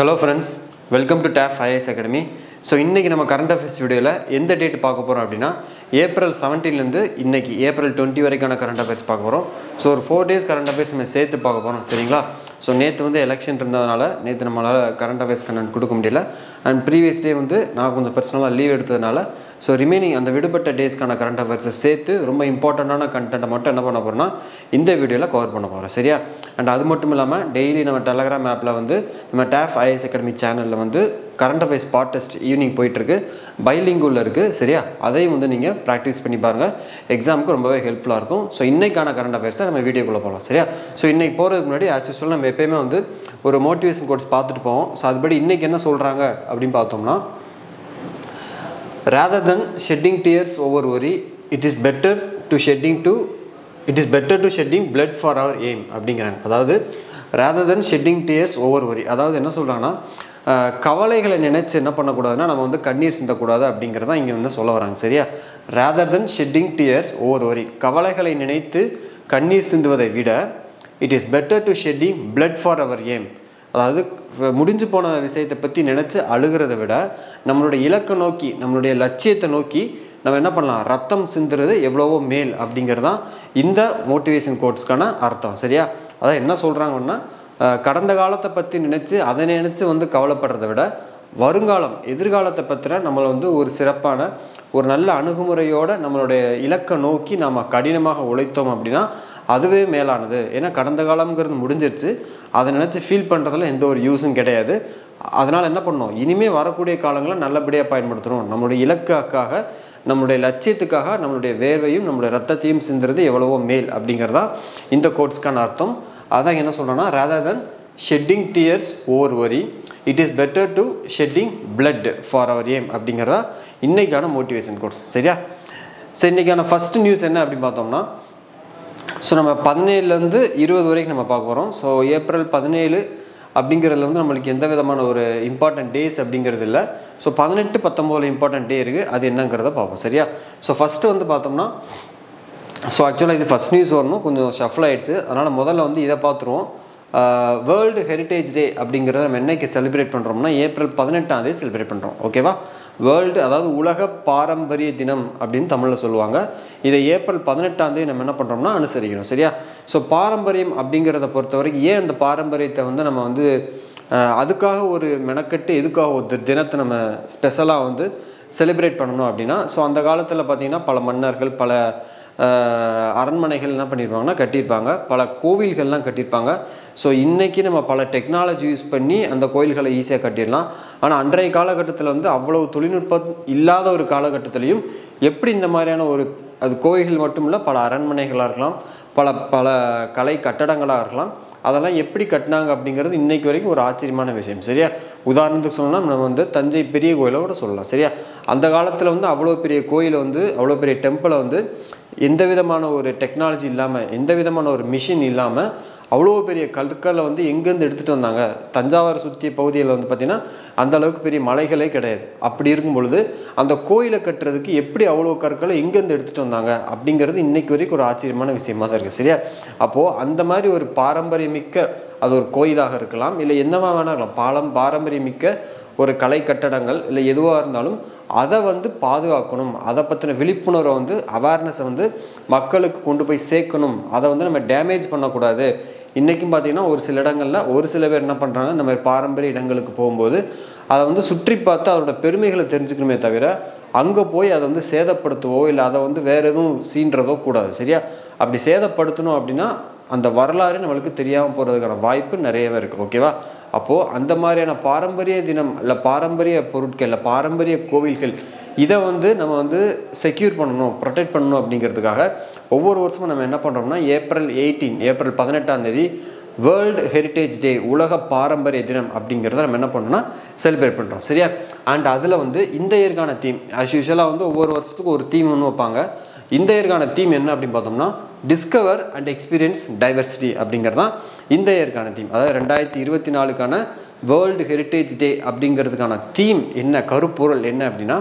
hello friends welcome to டேஃப் IAS academy so இன்றைக்கி நம்ம கரண்ட் அஃபேர்ஸ் வீடியோவில் எந்த டேட் பார்க்க போகிறோம் அப்படின்னா ஏப்ரல் செவன்டீன்லேருந்து இன்னைக்கு ஏப்ரல் டுவெண்ட்டி வரைக்கான கரண்ட் அஃபேர்ஸ் பார்க்க போகிறோம் ஸோ ஒரு ஃபோர் டேஸ் கரண்ட் அஃபேர்ஸ் நம்ம சேர்த்து பார்க்க போகிறோம் சரிங்களா ஸோ நேற்று வந்து எலெக்ஷன் இருந்ததுனால நேற்று நம்மளால் கரண்ட் அஃபேர்ஸ் கண்டென்ட் கொடுக்க முடியல அண்ட் ப்ரீவியஸ் டே வந்து நான் கொஞ்சம் பர்சனலாக லீவ் எடுத்ததுனால ஸோ ரிமைனிங் அந்த விடுபட்ட டேஸ்க்கான கரண்ட் அஃபேர்ஸை சேர்த்து ரொம்ப இம்பார்ட்டண்ட்டான கண்டென்ட்டை மட்டும் என்ன பண்ண போகிறோம்னா இந்த வீடியோவில் கவர் பண்ண போகிறோம் சரியா அண்ட் அது மட்டும் இல்லாமல் டெய்லி நம்ம டெலகிராம் ஆப்பில் வந்து நம்ம டேஃப் ஐஎஸ் அகாடமி சேனலில் வந்து current affairs spot test evening போயிட்டுருக்கு பைலிங்குள்ள இருக்குது சரியா அதையும் வந்து நீங்கள் ப்ராக்டிஸ் பண்ணி பாருங்கள் எக்ஸாமுக்கு ரொம்பவே ஹெல்ப்ஃபுல்லாக இருக்கும் ஸோ இன்றைக்கான கரண்ட் அஃபேர்ஸை நம்ம வீடியோக்குள்ளே போகலாம் சரியா ஸோ இன்றைக்கி போகிறதுக்கு முன்னாடி ஆஸ் யூஸ்வல் நம்ம எப்பயுமே வந்து ஒரு மோட்டிவேஷன் கோர்ஸ் பார்த்துட்டு போவோம் ஸோ அதுபடி இன்றைக்கி என்ன சொல்கிறாங்க அப்படின்னு பார்த்தோம்னா rather than shedding tears over worry it is better to shedding to it is better to shedding blood for our aim அப்படிங்கிறாங்க அதாவது rather than shedding tears over worry அதாவது என்ன சொல்கிறாங்கன்னா அஹ், கவலைகளை நினைச்சு என்ன பண்ணக்கூடாதுன்னா நம்ம வந்து கண்ணீர் சிந்தக்கூடாது அப்படிங்கிறதான் இங்கே வந்து சொல்ல வராங்க சரியா rather than shedding tears over worry கவலைகளை நினைத்து கண்ணீர் சிந்துவதை விட it is better to shedding blood for our aim அதாவது ஃப- முடிஞ்சு போன விஷயத்தை பற்றி நினச்சி அழுகிறத விட நம்மளுடைய இலக்கை நோக்கி நம்மளுடைய லட்சியத்தை நோக்கி நம்ம என்ன பண்ணலாம் ரத்தம் சிந்துறது எவ்வளவோ மேல் அப்படிங்கிறது தான் இந்த மோட்டிவேஷன் கோட்ஸ்க்கான அர்த்தம் சரியா அதான் என்ன சொல்கிறாங்கன்னா அஹ், கடந்த காலத்தை பற்றி நினச்சி அதை நினச்சி வந்து கவலைப்படுறதை விட வருங்காலம் எதிர்காலத்தை பற்றின நம்மளை வந்து ஒரு சிறப்பான ஒரு நல்ல அணுகுமுறையோட நம்மளுடைய இலக்கை நோக்கி நாம் கடினமாக உழைத்தோம் அப்படின்னா அதுவே மேலானது ஏன்னா கடந்த காலம்ங்கிறது முடிஞ்சிருச்சு அதை நினச்சி ஃபீல் பண்ணுறதுல எந்த ஒரு யூஸும் கிடையாது அதனால் என்ன பண்ணணும் இனிமே வரக்கூடிய காலங்களை நல்லபடியாக பயன்படுத்தணும் நம்மளுடைய இலக்குக்காக நம்மளுடைய லட்சியத்துக்காக நம்மளுடைய வேர்வையும் நம்மளுடைய ரத்தத்தையும் சிந்துறது எவ்வளவோ மேல் அப்படிங்கிறதா இந்த கோட்ஸ்க்கான அர்த்தம் அதான் என்ன சொல்கிறேன்னா rather than shedding tears over worry it is better to shedding blood for our aim அப்படிங்கிறதா இன்னைக்கான மோட்டிவேஷன் கோட்ஸ் சரியா சரி இன்னைக்கான ஃபர்ஸ்ட் நியூஸ் என்ன அப்படின்னு பார்த்தோம்னா ஸோ நம்ம பதினேழுலேருந்து இருபது வரைக்கும் நம்ம பார்க்க போகிறோம் ஸோ ஏப்ரல் பதினேழு அப்படிங்கிறதுல வந்து நம்மளுக்கு எந்த விதமான ஒரு இம்பார்ட்டன்ட் டேஸ் அப்படிங்கிறது இல்லை ஸோ பதினெட்டு பத்தொம்போதில் இம்பார்ட்டன்ட் டே இருக்குது அது என்னங்கிறத பார்ப்போம் சரியா ஸோ ஃபஸ்ட்டு வந்து பார்த்தோம்னா ஸோ ஆக்சுவலாக இது ஃபஸ்ட் நியூஸ் வரணும் கொஞ்சம் ஷஃபில் ஆயிடுச்சு அதனால் முதல்ல வந்து இதை பார்த்துருவோம் வேர்ல்டு ஹெரிட்டேஜ் டே அப்படிங்கிறத நம்ம என்னைக்கு செலிப்ரேட் பண்ணுறோம்னா ஏப்ரல் பதினெட்டாம் தேதி செலிப்ரேட் பண்ணுறோம் ஓகேவா வேர்ல்டு அதாவது உலக பாரம்பரிய தினம் அப்படின்னு தமிழில் சொல்லுவாங்க இதை ஏப்ரல் பதினெட்டாம் தேதி நம்ம என்ன பண்ணுறோம்னா அனுசரிக்கிறோம் சரியா ஸோ பாரம்பரியம் அப்படிங்கிறத பொறுத்த வரைக்கும் ஏன் அந்த பாரம்பரியத்தை வந்து நம்ம வந்து அஹ், அதுக்காக ஒரு மெனக்கட்டு எதுக்காக ஒரு தி- தினத்தை நம்ம ஸ்பெஷலாக வந்து செலிப்ரேட் பண்ணணும் அப்படின்னா ஸோ அந்த காலத்தில் பார்த்திங்கன்னா பல மன்னர்கள் பல அஹ், அரண்மனைகள் என்ன பண்ணியிருப்பாங்கன்னா கட்டியிருப்பாங்க பல கோவில்கள்லாம் கட்டியிருப்பாங்க ஸோ இன்றைக்கி நம்ம பல டெக்னாலஜி யூஸ் பண்ணி அந்த கோயில்களை ஈஸியாக கட்டிடலாம் ஆனால் அன்றைய காலகட்டத்தில் வந்து அவ்வளவு தொழில்நுட்பம் இல்லாத ஒரு காலகட்டத்திலையும் எப்படி இந்த மாதிரியான ஒரு அது கோயில்கள் மட்டும் இல்லை பல அரண்மனைகளாக இருக்கலாம் பல பல கலை கட்டடங்களாக இருக்கலாம் அதெல்லாம் எப்படி கட்டினாங்க அப்படிங்கிறது இன்னைக்கு வரைக்கும் ஒரு ஆச்சரியமான விஷயம் சரியா உதாரணத்துக்கு சொல்லணும்னா நம்ம வந்து தஞ்சை பெரிய கோயிலை கூட சொல்லலாம் சரியா அந்த காலத்தில் வந்து அவ்வளோ பெரிய கோயிலை வந்து அவ்வளோ பெரிய டெம்பிளை வந்து எந்த விதமான ஒரு டெக்னாலஜி இல்லாமல் எந்த விதமான ஒரு மிஷின் இல்லாமல் அவ்வளோ பெரிய கற்களை வந்து எங்கேருந்து எடுத்துகிட்டு வந்தாங்க தஞ்சாவூர் சுற்றிய பகுதியில் வந்து பார்த்திங்கன்னா அந்த அளவுக்கு பெரிய மலைகளே கிடையாது அப்படி இருக்கும் பொழுது அந்த கோயிலை கட்டுறதுக்கு எப்படி அவ்வளோ கற்களை எங்கேருந்து எடுத்துகிட்டு வந்தாங்க அப்படிங்கிறது இன்னைக்கு வரைக்கும் ஒரு ஆச்சரியமான விஷயமா தான் இருக்குது சரியா அப்போது அந்த மாதிரி ஒரு பாரம்பரியமிக்க அது ஒரு கோயிலாக இருக்கலாம் இல்லை என்னவா வேணா இருக்கலாம் பாலம் பாரம்பரியமிக்க ஒரு கலை கட்டடங்கள் இல்லை எதுவாக இருந்தாலும் அதை வந்து பாதுகாக்கணும் அதை பற்றின விழிப்புணர்வை வந்து அவேர்னஸை வந்து மக்களுக்கு கொண்டு போய் சேர்க்கணும் அதை வந்து நம்ம டேமேஜ் பண்ணக்கூடாது இன்றைக்கும் பார்த்தீங்கன்னா ஒரு சில இடங்களில் ஒரு சில பேர் என்ன பண்ணுறாங்க இந்த மாதிரி பாரம்பரிய இடங்களுக்கு போகும்போது அதை வந்து சுற்றி பார்த்து அதோட பெருமைகளை தெரிஞ்சுக்கணுமே தவிர அங்கே போய் அதை வந்து சேதப்படுத்தவோ இல்லை அதை வந்து வேறு எதுவும் சீன்றதோ கூடாது சரியா அப்படி சேதப்படுத்தணும் அப்படின்னா அந்த வரலாறு நம்மளுக்கு தெரியாமல் போகிறதுக்கான வாய்ப்பு நிறையவே இருக்குது ஓகேவா அப்போது அந்த மாதிரியான பாரம்பரிய தினம் இல்லை பாரம்பரிய பொருட்கள் இல்லை பாரம்பரிய கோவில்கள் இதை வந்து நம்ம வந்து செக்யூர் பண்ணணும் ப்ரொடெக்ட் பண்ணணும் அப்படிங்கிறதுக்காக ஒவ்வொரு வருஷமும் நம்ம என்ன பண்ணுறோம்னா ஏப்ரல் எயிட்டீன் ஏப்ரல் பதினெட்டாம் தேதி வேர்ல்டு ஹெரிட்டேஜ் டே உலக பாரம்பரிய தினம் அப்படிங்கிறத நம்ம என்ன பண்ணோம்னா செலிப்ரேட் பண்ணுறோம் சரியா அண்ட் அதில் வந்து இந்த இயற்கான தீம் ஆஸ் யூஸ்வலாக வந்து ஒவ்வொரு வருஷத்துக்கும் ஒரு தீம் ஒன்று வைப்பாங்க இந்த இயற்கான தீம் என்ன அப்படின்னு பார்த்தோம்னா டிஸ்கவர் அண்ட் எக்ஸ்பீரியன்ஸ் டைவர்சிட்டி அப்படிங்கிறது தான் இந்த இயற்கான தீம் அதாவது ரெண்டாயிரத்தி இருபத்தி நாலுக்கான வேர்ல்டு ஹெரிட்டேஜ் டே அப்படிங்கிறதுக்கான தீம் என்ன கருப்பொருள் என்ன அப்படின்னா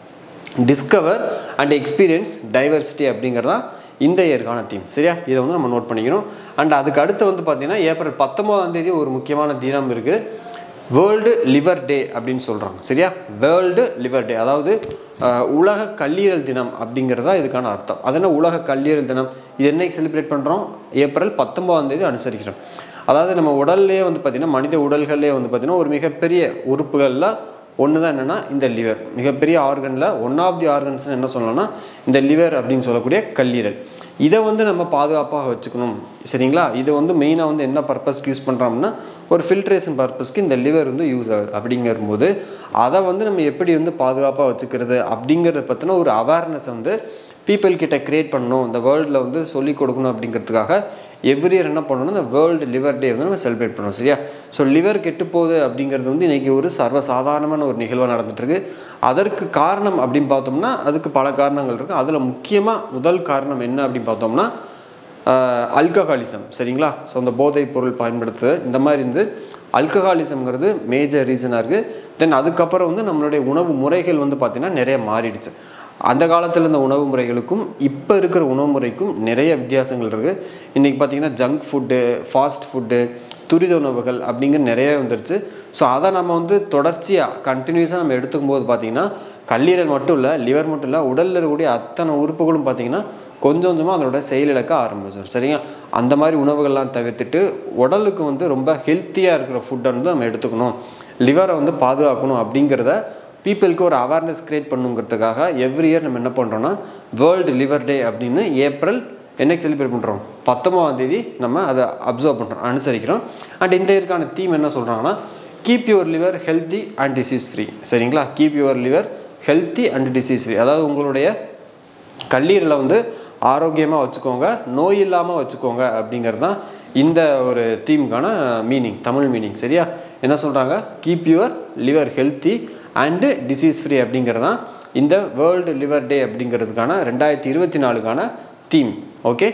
டிஸ்கவர் அண்ட் எக்ஸ்பீரியன்ஸ் டைவர்சிட்டி அப்படிங்கிறதா இந்த இயற்கான தீம் சரியா இதை வந்து நம்ம நோட் பண்ணிக்கணும் அண்ட் அதுக்கு அடுத்து வந்து பார்த்தீங்கன்னா ஏப்ரல் பத்தொம்போதாம் தேதி ஒரு முக்கியமான தினம் இருக்குது வேர்ல்டு லிவர் டே அப்படின்னு சொல்கிறாங்க சரியா வேர்ல்டு லிவர் டே அதாவது அஹ், உலக கல்லீரல் தினம் அப்படிங்கிறது தான் இதுக்கான அர்த்தம் அது என்ன உலக கல்லீரல் தினம் இது என்னைக்கு செலிப்ரேட் பண்ணுறோம் ஏப்ரல் பத்தொன்பதாம் தேதி அனுசரிக்கிறோம் அதாவது நம்ம உடல்லே வந்து பார்த்திங்கன்னா மனித உடல்களே வந்து பார்த்திங்கன்னா ஒரு மிகப்பெரிய உறுப்புகளில் ஒன்று தான் என்னென்னா இந்த லிவர் மிகப்பெரிய ஆர்கனில் ஒன் ஆஃப் தி ஆர்கன்ஸ் என்ன சொல்லலாம்னா இந்த லிவர் அப்படின்னு சொல்லக்கூடிய கல்லீரல் இதை வந்து நம்ம பாதுகாப்பாக வச்சுக்கணும் சரிங்களா இது வந்து மெயினாக வந்து என்ன பர்பஸ்க்கு யூஸ் பண்ணுறோம்னா ஒரு ஃபில்ட்ரேஷன் பர்பஸ்க்கு இந்த லிவர் வந்து யூஸ் ஆகுது அப்படிங்கும்போது அதை வந்து நம்ம எப்படி வந்து பாதுகாப்பாக வச்சுக்கிறது அப்படிங்கிறத பற்றின ஒரு அவேர்னஸ் வந்து பீப்புள் கிட்ட கிரியேட் பண்ணணும் இந்த வேர்ல்டில் வந்து சொல்லிக் கொடுக்கணும் அப்படிங்கிறதுக்காக எவ்ரி இயர் என்ன பண்ணணும் இந்த வேர்ல்டு லிவர் டே வந்து நம்ம செலிப்ரேட் பண்ணணும் சரியா ஸோ லிவர் கெட்டு போகுது அப்படிங்கிறது வந்து இன்றைக்கி ஒரு சர்வசாதாரணமான ஒரு நிகழ்வாக நடந்துட்டுருக்கு அதற்கு காரணம் அப்படின்னு பார்த்தோம்னா அதுக்கு பல காரணங்கள் இருக்குது அதில் முக்கியமாக முதல் காரணம் என்ன அப்படின்னு பார்த்தோம்னா அல்கஹாலிசம் சரிங்களா ஸோ அந்த போதைப் பொருள் பயன்படுத்து இந்த மாதிரி இருந்து அல்கஹாலிசம்ங்கிறது மேஜர் ரீசனாக இருக்குது தென் அதுக்கப்புறம் வந்து நம்மளுடைய உணவு முறைகள் வந்து பார்த்திங்கன்னா நிறைய மாறிடுச்சு அந்த காலத்தில் இருந்த உணவு முறைகளுக்கும் இப்போ இருக்கிற உணவு முறைக்கும் நிறைய வித்தியாசங்கள் இருக்குது இன்றைக்கி பார்த்திங்கன்னா ஜங்க் ஃபுட்டு ஃபாஸ்ட் ஃபுட்டு துரித உணவுகள் அப்படிங்கிற நிறைய வந்துருச்சு ஸோ அதை நம்ம வந்து தொடர்ச்சியாக கண்டினியூஸாக நம்ம எடுத்துக்கும் போது பார்த்திங்கன்னா கல்லீரல் மட்டும் இல்லை லிவர் மட்டும் இல்லை உடலில் இருக்கக்கூடிய அத்தனை உறுப்புகளும் பார்த்திங்கன்னா கொஞ்சம் கொஞ்சமாக அதனோட செயலிழக்க ஆரம்பிச்சிடும் சரிங்க அந்த மாதிரி உணவுகள்லாம் தவிர்த்துட்டு உடலுக்கு வந்து ரொம்ப ஹெல்த்தியாக இருக்கிற ஃபுட்டை வந்து நம்ம எடுத்துக்கணும் லிவரை வந்து பாதுகாக்கணும் அப்படிங்கிறத பீப்புளுக்கு ஒரு அவேர்னஸ் க்ரியேட் பண்ணுங்கிறதுக்காக எவ்ரி இயர் நம்ம என்ன பண்ணுறோன்னா வேர்ல்டு லிவர் டே அப்படின்னு ஏப்ரல் என்னைக்கு செலிப்ரேட் பண்ணுறோம் பத்தொம்பதாம் தேதி நம்ம அதை அப்சர்வ் பண்ணுறோம் அனுசரிக்கிறோம் அண்ட் இந்த இயற்கான தீம் என்ன சொல்கிறாங்கன்னா keep your liver healthy and disease free சரிங்களா keep your liver healthy and disease free அதாவது உங்களுடைய கல்லீரலை வந்து ஆரோக்கியமாக வச்சுக்கோங்க நோய் இல்லாமல் வச்சுக்கோங்க அப்படிங்கிறது தான் இந்த ஒரு தீமுக்கான மீனிங் தமிழ் மீனிங் சரியா என்ன சொல்கிறாங்க keep your liver healthy and disease free அப்படிங்கிறது தான் இந்த வேர்ல்டு லிவர் டே அப்படிங்கிறதுக்கான ரெண்டாயிரத்தி இருபத்தி நாலுக்கான தீம் ஓகே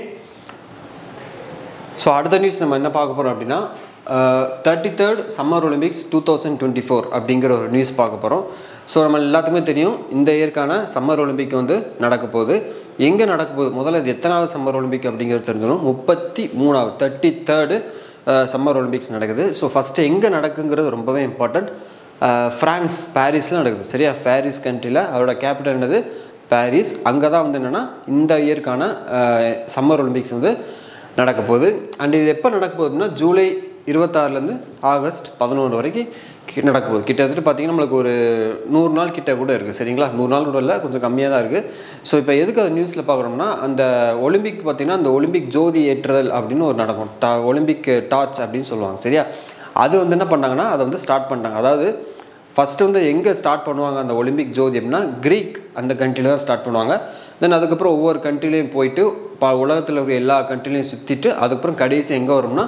ஸோ அடுத்த நியூஸ் நம்ம என்ன பார்க்க போகிறோம் அப்படின்னா thirty third summer Olympics two thousand twenty four அப்படிங்கிற ஒரு நியூஸ் பார்க்க போகிறோம் ஸோ நம்ம எல்லாத்துக்குமே தெரியும் இந்த இயற்கான சம்மர் ஒலிம்பிக் வந்து நடக்க போகுது எங்கே நடக்க போகுது முதல்ல இது எத்தனாவது சம்மர் ஒலிம்பிக் அப்படிங்கிறது தெரிஞ்சிடும் முப்பத்தி மூணாவது தேர்ட்டி தேர்டு சம்மர் ஒலிம்பிக்ஸ் நடக்குது ஸோ ஃபஸ்ட்டு எங்கே நடக்குங்கிறது ரொம்பவே இம்பார்ட்டண்ட் ஃப்ரான்ஸ் பாரிஸில் நடக்குது சரியா பாரிஸ் கண்ட்ரியில் அதோட கேபிட்டல் என்னது பாரிஸ் அங்கே தான் வந்து என்னென்னா இந்த இயற்கான சம்மர் ஒலிம்பிக்ஸ் வந்து நடக்க போகுது அண்ட் இது எப்போ நடக்க போகுதுன்னா ஜூலை இருபத்தாறுலேருந்து ஆகஸ்ட் பதினொன்று வரைக்கும் கி- நடக்க போகுது கிட்டத்தட்ட பார்த்தீங்கன்னா நம்மளுக்கு ஒரு நூறு நாள் கிட்ட கூட இருக்குது சரிங்களா நூறு நாள் கூட இல்லை கொஞ்சம் கம்மியாக தான் இருக்குது ஸோ இப்போ எதுக்கு அது நியூஸில் பார்க்குறோம்னா அந்த ஒலிம்பிக் பார்த்தீங்கன்னா அந்த ஒலிம்பிக் ஜோதி ஏற்றுதல் அப்படின்னு ஒரு நடக்கும் டா ஒலிம்பிக் டார்ச் அப்படின்னு சொல்லுவாங்க சரியா அது வந்து என்ன பண்ணாங்கன்னா அதை வந்து ஸ்டார்ட் பண்ணிட்டாங்க அதாவது ஃபஸ்ட்டு வந்து எங்கே ஸ்டார்ட் பண்ணுவாங்க அந்த ஒலிம்பிக் ஜோதி அப்படின்னா கிரீக் அந்த கண்ட்ரியில் தான் ஸ்டார்ட் பண்ணுவாங்க தென் அதுக்கப்புறம் ஒவ்வொரு கண்ட்ரிலையும் போயிட்டு ப உலகத்தில் இருக்கிற எல்லா கண்ட்ரிலையும் சுற்றிட்டு அதுக்கப்புறம் கடைசி எங்கே வரும்னா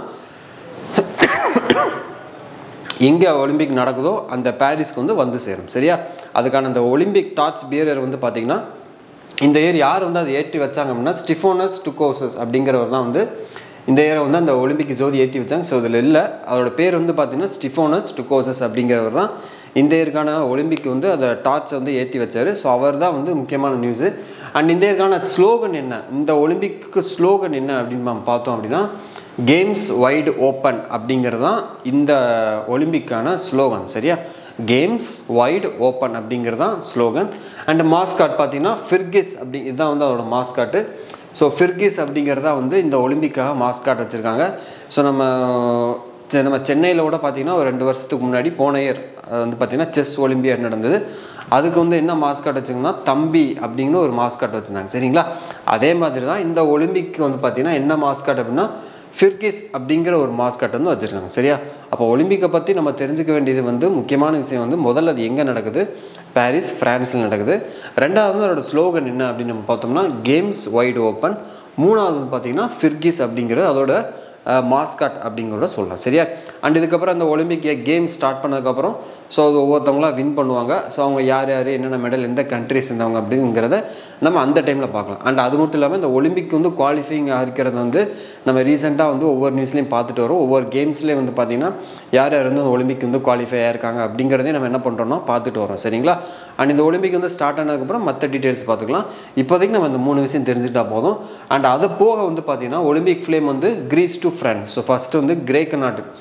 எங்கே ஒலிம்பிக் நடக்குதோ அந்த பாரிஸ்க்கு வந்து வந்து சேரும் சரியா அதுக்கான அந்த ஒலிம்பிக் டார்ச் பியரர் வந்து பார்த்திங்கன்னா இந்த இயர் யார் வந்து அதை ஏற்றி வச்சாங்க அப்படின்னா ஸ்டிஃபோனஸ் டுகோசஸ் அப்படிங்கிறவர் தான் வந்து இந்த இயரை வந்து அந்த ஒலிம்பிக் ஜோதி ஏற்றி வச்சாங்க ஸோ இதில் இல்லை அதோட பேர் வந்து பார்த்திங்கன்னா ஸ்டிஃபோனஸ் டுகோசஸ் அப்படிங்கிறவர் தான் இந்த இயருக்கான ஒலிம்பிக் வந்து அந்த டார்ச்சை வந்து ஏற்றி வச்சார் ஸோ அவர் தான் வந்து முக்கியமான நியூஸு அண்ட் இந்த இயருக்கான ஸ்லோகன் என்ன இந்த ஒலிம்பிக்கு ஸ்லோகன் என்ன அப்படின்னு நம்ம பார்த்தோம் அப்படின்னா கேம்ஸ் வைடு ஓப்பன் அப்படிங்கிறது தான் இந்த ஒலிம்பிக்கான ஸ்லோகன் சரியா கேம்ஸ் வைடு ஓப்பன் அப்படிங்கிறது தான் ஸ்லோகன் அண்ட் மாஸ்காட் பார்த்தீங்கன்னா ஃபிர்கிஸ் அப்படி இதுதான் வந்து அதோட மாஸ்காட்டு ஸோ ஃபிர்கிஸ் அப்படிங்கிறதா வந்து இந்த ஒலிம்பிக்காக மாஸ்காட் வச்சுருக்காங்க ஸோ நம்ம செ- நம்ம சென்னையில் கூட பார்த்தீங்கன்னா ஒரு ரெண்டு வருஷத்துக்கு முன்னாடி போன இயர் வந்து பார்த்தீங்கன்னா செஸ் ஒலிம்பியாட் நடந்தது அதுக்கு வந்து என்ன மாஸ்காட் வச்சுங்கன்னா தம்பி அப்படிங்கிற ஒரு மாஸ்காட் வச்சுருந்தாங்க சரிங்களா அதே மாதிரி தான் இந்த ஒலிம்பிக் வந்து பார்த்தீங்கன்னா என்ன மாஸ்காட் அப்படின்னா ஃபிர்கிஸ் அப்படிங்கிற ஒரு மாஸ்காட் வந்து வச்சுருக்காங்க சரியா அப்போ ஒலிம்பிக்கை பற்றி நம்ம தெரிஞ்சுக்க வேண்டியது வந்து முக்கியமான விஷயம் வந்து முதல்ல அது எங்கே நடக்குது பாரிஸ் ஃப்ரான்ஸில் நடக்குது ரெண்டாவது வந்து அதோட ஸ்லோகன் என்ன அப்படின்னு நம்ம பார்த்தோம்னா கேம்ஸ் வைடு ஓப்பன் மூணாவது வந்து பார்த்தீங்கன்னா ஃபிர்கிஸ் அப்படிங்கிறது அதோட மாஸ்காட் அப்படிங்கிறத சொல்லலாம் சரியா அண்ட் இதுக்கப்புறம் அந்த ஒலிம்பிக் கேம் ஸ்டார்ட் பண்ணதுக்கப்புறம் ஸோ அது ஒவ்வொருத்தவங்களா வின் பண்ணுவாங்க ஸோ அவங்க யார் யார் என்னென்ன மெடல் எந்த கண்ட்ரி சேர்ந்தவங்க அப்படிங்கிறத நம்ம அந்த டைமில் பார்க்கலாம் அண்ட் அது மட்டும் இல்லாமல் இந்த ஒலிம்பிக் வந்து குவாலிஃபைங் இருக்கிறது வந்து நம்ம ரீசெண்டாக வந்து ஒவ்வொரு நியூஸ்லையும் பார்த்துட்டு வரோம் ஒவ்வொரு கேம்ஸ்லேயும் வந்து பார்த்திங்கன்னா யார் யார் வந்து அந்த ஒலிம்பிக் வந்து குவாலிஃபை ஆயிருக்காங்க அப்படிங்கிறதையும் நம்ம என்ன பண்ணுறோம்னா பார்த்துட்டு வரோம் சரிங்களா அண்ட் இந்த ஒலிம்பிக் வந்து ஸ்டார்ட் ஆனதுக்கப்புறம் மற்ற டீட்டெயில்ஸ் பார்த்துக்கலாம் இப்போதைக்கு நம்ம இந்த மூணு விஷயம் தெரிஞ்சுக்கிட்டா போதும் அண்ட் அது போக வந்து பார்த்திங்கன்னா ஒலிம்பிக் ஃப்ளேம் வந்து Greece to France so first வந்து கிரேக்க நாட்டு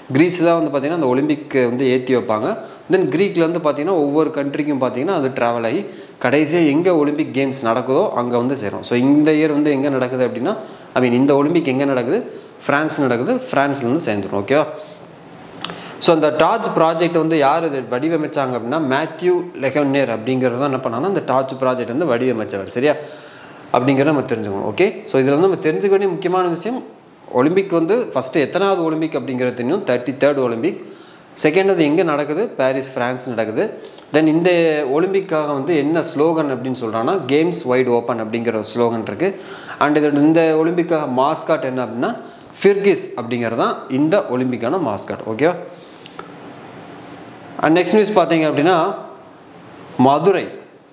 கிரீஸில் வந்து பார்த்திங்கன்னா அந்த ஒலிம்பிக் வந்து ஏற்றி வைப்பாங்க தென் க்ரீக்கில் வந்து பார்த்திங்கன்னா ஒவ்வொரு கண்ட்ரிக்கும் பார்த்திங்கன்னா அது ட்ராவல் ஆகி கடைசியாக எங்கே ஒலிம்பிக் கேம்ஸ் நடக்குதோ அங்கே வந்து சேரும் ஸோ இந்த இயர் வந்து எங்கே நடக்குது அப்படின்னா ஐ மீன் இந்த ஒலிம்பிக் எங்கே நடக்குது ஃப்ரான்ஸ் நடக்குது ஃப்ரான்ஸில் வந்து சேர்ந்துடும் ஓகேவா ஸோ அந்த டார்ச் ப்ராஜெக்ட் வந்து யார் இது வடிவமைச்சாங்க அப்படின்னா மேத்யூ லெகனேர் அப்படிங்கிறது தான் என்ன பண்ணாங்கன்னா அந்த டார்ச் ப்ராஜெக்ட் வந்து வடிவமைச்சவர் சரியா அப்படிங்கிறத நம்ம தெரிஞ்சுக்கணும் ஓகே ஸோ இதில் வந்து நம்ம தெரிஞ்சுக்க வேண்டிய முக்கியமான விஷயம் ஒலிம்பிக் வந்து ஃபஸ்ட்டு எத்தனாவது ஒலிம்பிக் அப்படிங்கிறது தெரியும் தேர்ட்டி தேர்ட் ஒலிம்பிக் செகண்ட் அது எங்கே நடக்குது பாரிஸ் ஃப்ரான்ஸ் நடக்குது தென் இந்த ஒலிம்பிக்காக வந்து என்ன ஸ்லோகன் அப்படின்னு சொல்கிறாங்கன்னா கேம்ஸ் வைட் ஓப்பன் அப்படிங்கிற ஒரு ஸ்லோகன் இருக்குது அண்ட் இது இந்த ஒலிம்பிக்காக மாஸ்காட் என்ன அப்படின்னா ஃபிர்கிஸ் அப்படிங்கிறது தான் இந்த ஒலிம்பிக்கான மாஸ்காட் ஓகேவா அண்ட் நெக்ஸ்ட் நியூஸ் பார்த்தீங்க அப்படின்னா மதுரை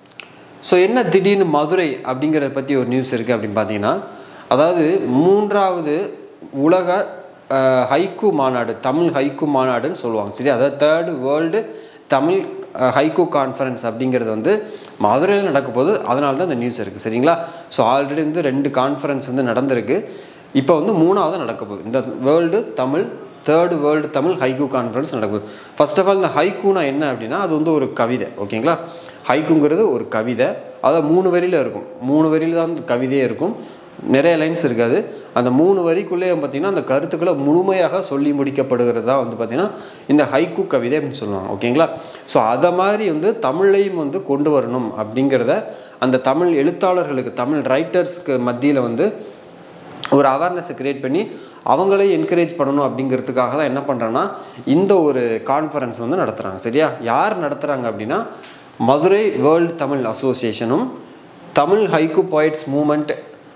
ஸோ என்ன திடீர்னு மதுரை அப்படிங்கிறத பற்றி ஒரு நியூஸ் இருக்குது அப்படின்னு பார்த்தீங்கன்னா அதாவது மூன்றாவது உலக அஹ், ஹைக்கூ மாநாடு தமிழ் ஹைக்கூ மாநாடுன்னு சொல்லுவாங்க சரி அதாவது third world Tamil uh, haiku conference அப்படிங்கிறது வந்து மதுரையில் நடக்க போகுது அதனால தான் இந்த நியூஸ் இருக்குது சரிங்களா ஸோ ஆல்ரெடி வந்து ரெண்டு கான்ஃபரன்ஸ் வந்து நடந்திருக்கு இப்போ வந்து மூணாவது நடக்க போகுது இந்த world Tamil third world Tamil haiku conference நடக்குது ஃபர்ஸ்ட் ஆஃப் ஆல் இந்த ஹைக்கூனா என்ன அப்படின்னா அது வந்து ஒரு கவிதை ஓகேங்களா ஹைக்கூங்கிறது ஒரு கவிதை அதாவது மூணு வரியில் இருக்கும் மூணு வரியில் தான் அந்த கவிதையே இருக்கும் நிறைய லைன்ஸ் இருக்காது அந்த மூணு வரிக்குள்ளே பார்த்திங்கன்னா அந்த கருத்துக்களை முழுமையாக சொல்லி முடிக்கப்படுகிறது தான் வந்து பார்த்திங்கன்னா இந்த ஹைக்கூ கவிதை அப்படின்னு சொல்லுவாங்க ஓகேங்களா ஸோ அதை மாதிரி வந்து தமிழையும் வந்து கொண்டு வரணும் அப்படிங்கிறத அந்த தமிழ் எழுத்தாளர்களுக்கு தமிழ் ரைட்டர்ஸ்க்கு மத்தியில் வந்து ஒரு அவேர்னஸை க்ரியேட் பண்ணி அவங்களையும் என்கரேஜ் பண்ணணும் அப்படிங்கிறதுக்காக தான் என்ன பண்ணுறேன்னா இந்த ஒரு கான்ஃபரன்ஸ் வந்து நடத்துகிறாங்க சரியா யார் நடத்துகிறாங்க அப்படின்னா மதுரை வேர்ல்டு தமிழ் அசோசியேஷனும் Tamil haiku poets movement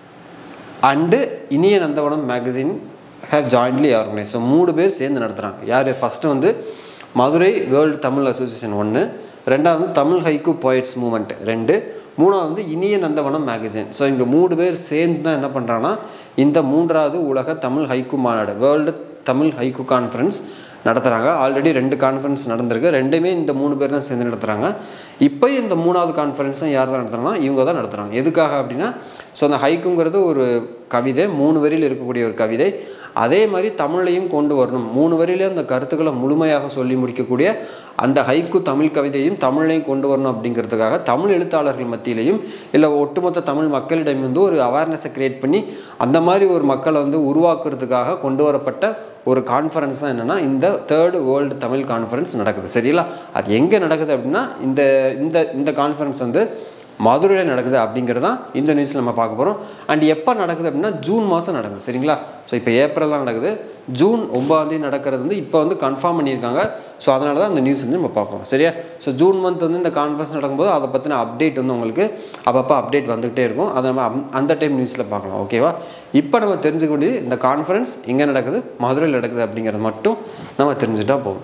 and Iniya Nandavanam magazine have jointly organise so மூணு பேர் சேர்ந்து நடத்துகிறாங்க யார் ஃபஸ்ட்டு வந்து மதுரை வேர்ல்டு தமிழ் அசோசியேஷன் ஒன்று ரெண்டாவது வந்து தமிழ் ஹைக்கூ போய்ட்ஸ் மூமெண்ட் ரெண்டு மூணாவது வந்து இனிய நந்தவனம் மேகசின் ஸோ இங்கே மூணு பேர் சேர்ந்து தான் என்ன பண்ணுறாங்கன்னா இந்த மூன்றாவது உலக தமிழ் ஹைக்கூ மாநாடு வேர்ல்டு தமிழ் ஹைக்கூ கான்ஃபரன்ஸ் நடத்துகிறாங்க ஆல்ரெடி ரெண்டு கான்ஃபரன்ஸ் நடந்திருக்கு ரெண்டுமே இந்த மூணு பேர் தான் சேர்ந்து நடத்துகிறாங்க இப்போ இந்த மூணாவது கான்ஃபரன்ஸும் யார் தான் நடத்துகிறாங்கன்னா இவங்க தான் நடத்துகிறாங்க எதுக்காக அப்படின்னா ஸோ அந்த ஹைக்குங்கிறது ஒரு கவிதை மூணு வரியில் இருக்கக்கூடிய ஒரு கவிதை அதே மாதிரி தமிழையும் கொண்டு வரணும் மூணு வரியிலே அந்த கருத்துக்களை முழுமையாக சொல்லி முடிக்கக்கூடிய அந்த ஹைக்கு தமிழ் கவிதையும் தமிழையும் கொண்டு வரணும் அப்படிங்கிறதுக்காக தமிழ் எழுத்தாளர்கள் மத்தியிலையும் இல்லை ஒட்டுமொத்த தமிழ் மக்களிடம் வந்து ஒரு அவேர்னஸை கிரியேட் பண்ணி அந்த மாதிரி ஒரு மக்களை வந்து உருவாக்குறதுக்காக கொண்டு வரப்பட்ட ஒரு கான்ஃபரன்ஸ் தான் என்னென்னா இந்த தேர்டு வேர்ல்டு தமிழ் கான்ஃபரன்ஸ் நடக்குது சரிங்களா அது எங்கே நடக்குது அப்படின்னா இந்த இந்த இந்த கான்ஃபரன்ஸ் வந்து மதுரையில் நடக்குது அப்படிங்கிறது தான் இந்த நியூஸில் நம்ம பார்க்க போகிறோம் அண்ட் எப்போ நடக்குது அப்படின்னா ஜூன் மாதம் நடக்குது சரிங்களா ஸோ இப்போ ஏப்ரல் தான் நடக்குது ஜூன் ஒன்பதாந்தேதி நடக்கிறது வந்து இப்போ வந்து கன்ஃபார்ம் பண்ணியிருக்காங்க ஸோ அதனால தான் அந்த நியூஸ் வந்து நம்ம பார்க்குறோம் சரியா ஸோ ஜூன் மந்த் வந்து இந்த கான்ஃபரன்ஸ் நடக்கும்போது அதை பற்றின அப்டேட் வந்து உங்களுக்கு அப்பப்போ அப்டேட் வந்துகிட்டே இருக்கும் அதை நம்ம அம்- அந்த டைம் நியூஸில் பார்க்கலாம் ஓகேவா இப்போ நம்ம தெரிஞ்சுக்க வேண்டியது இந்த கான்ஃபரன்ஸ் எங்கே நடக்குது மதுரையில் நடக்குது அப்படிங்கிறது மட்டும் நம்ம தெரிஞ்சுட்டா போதும்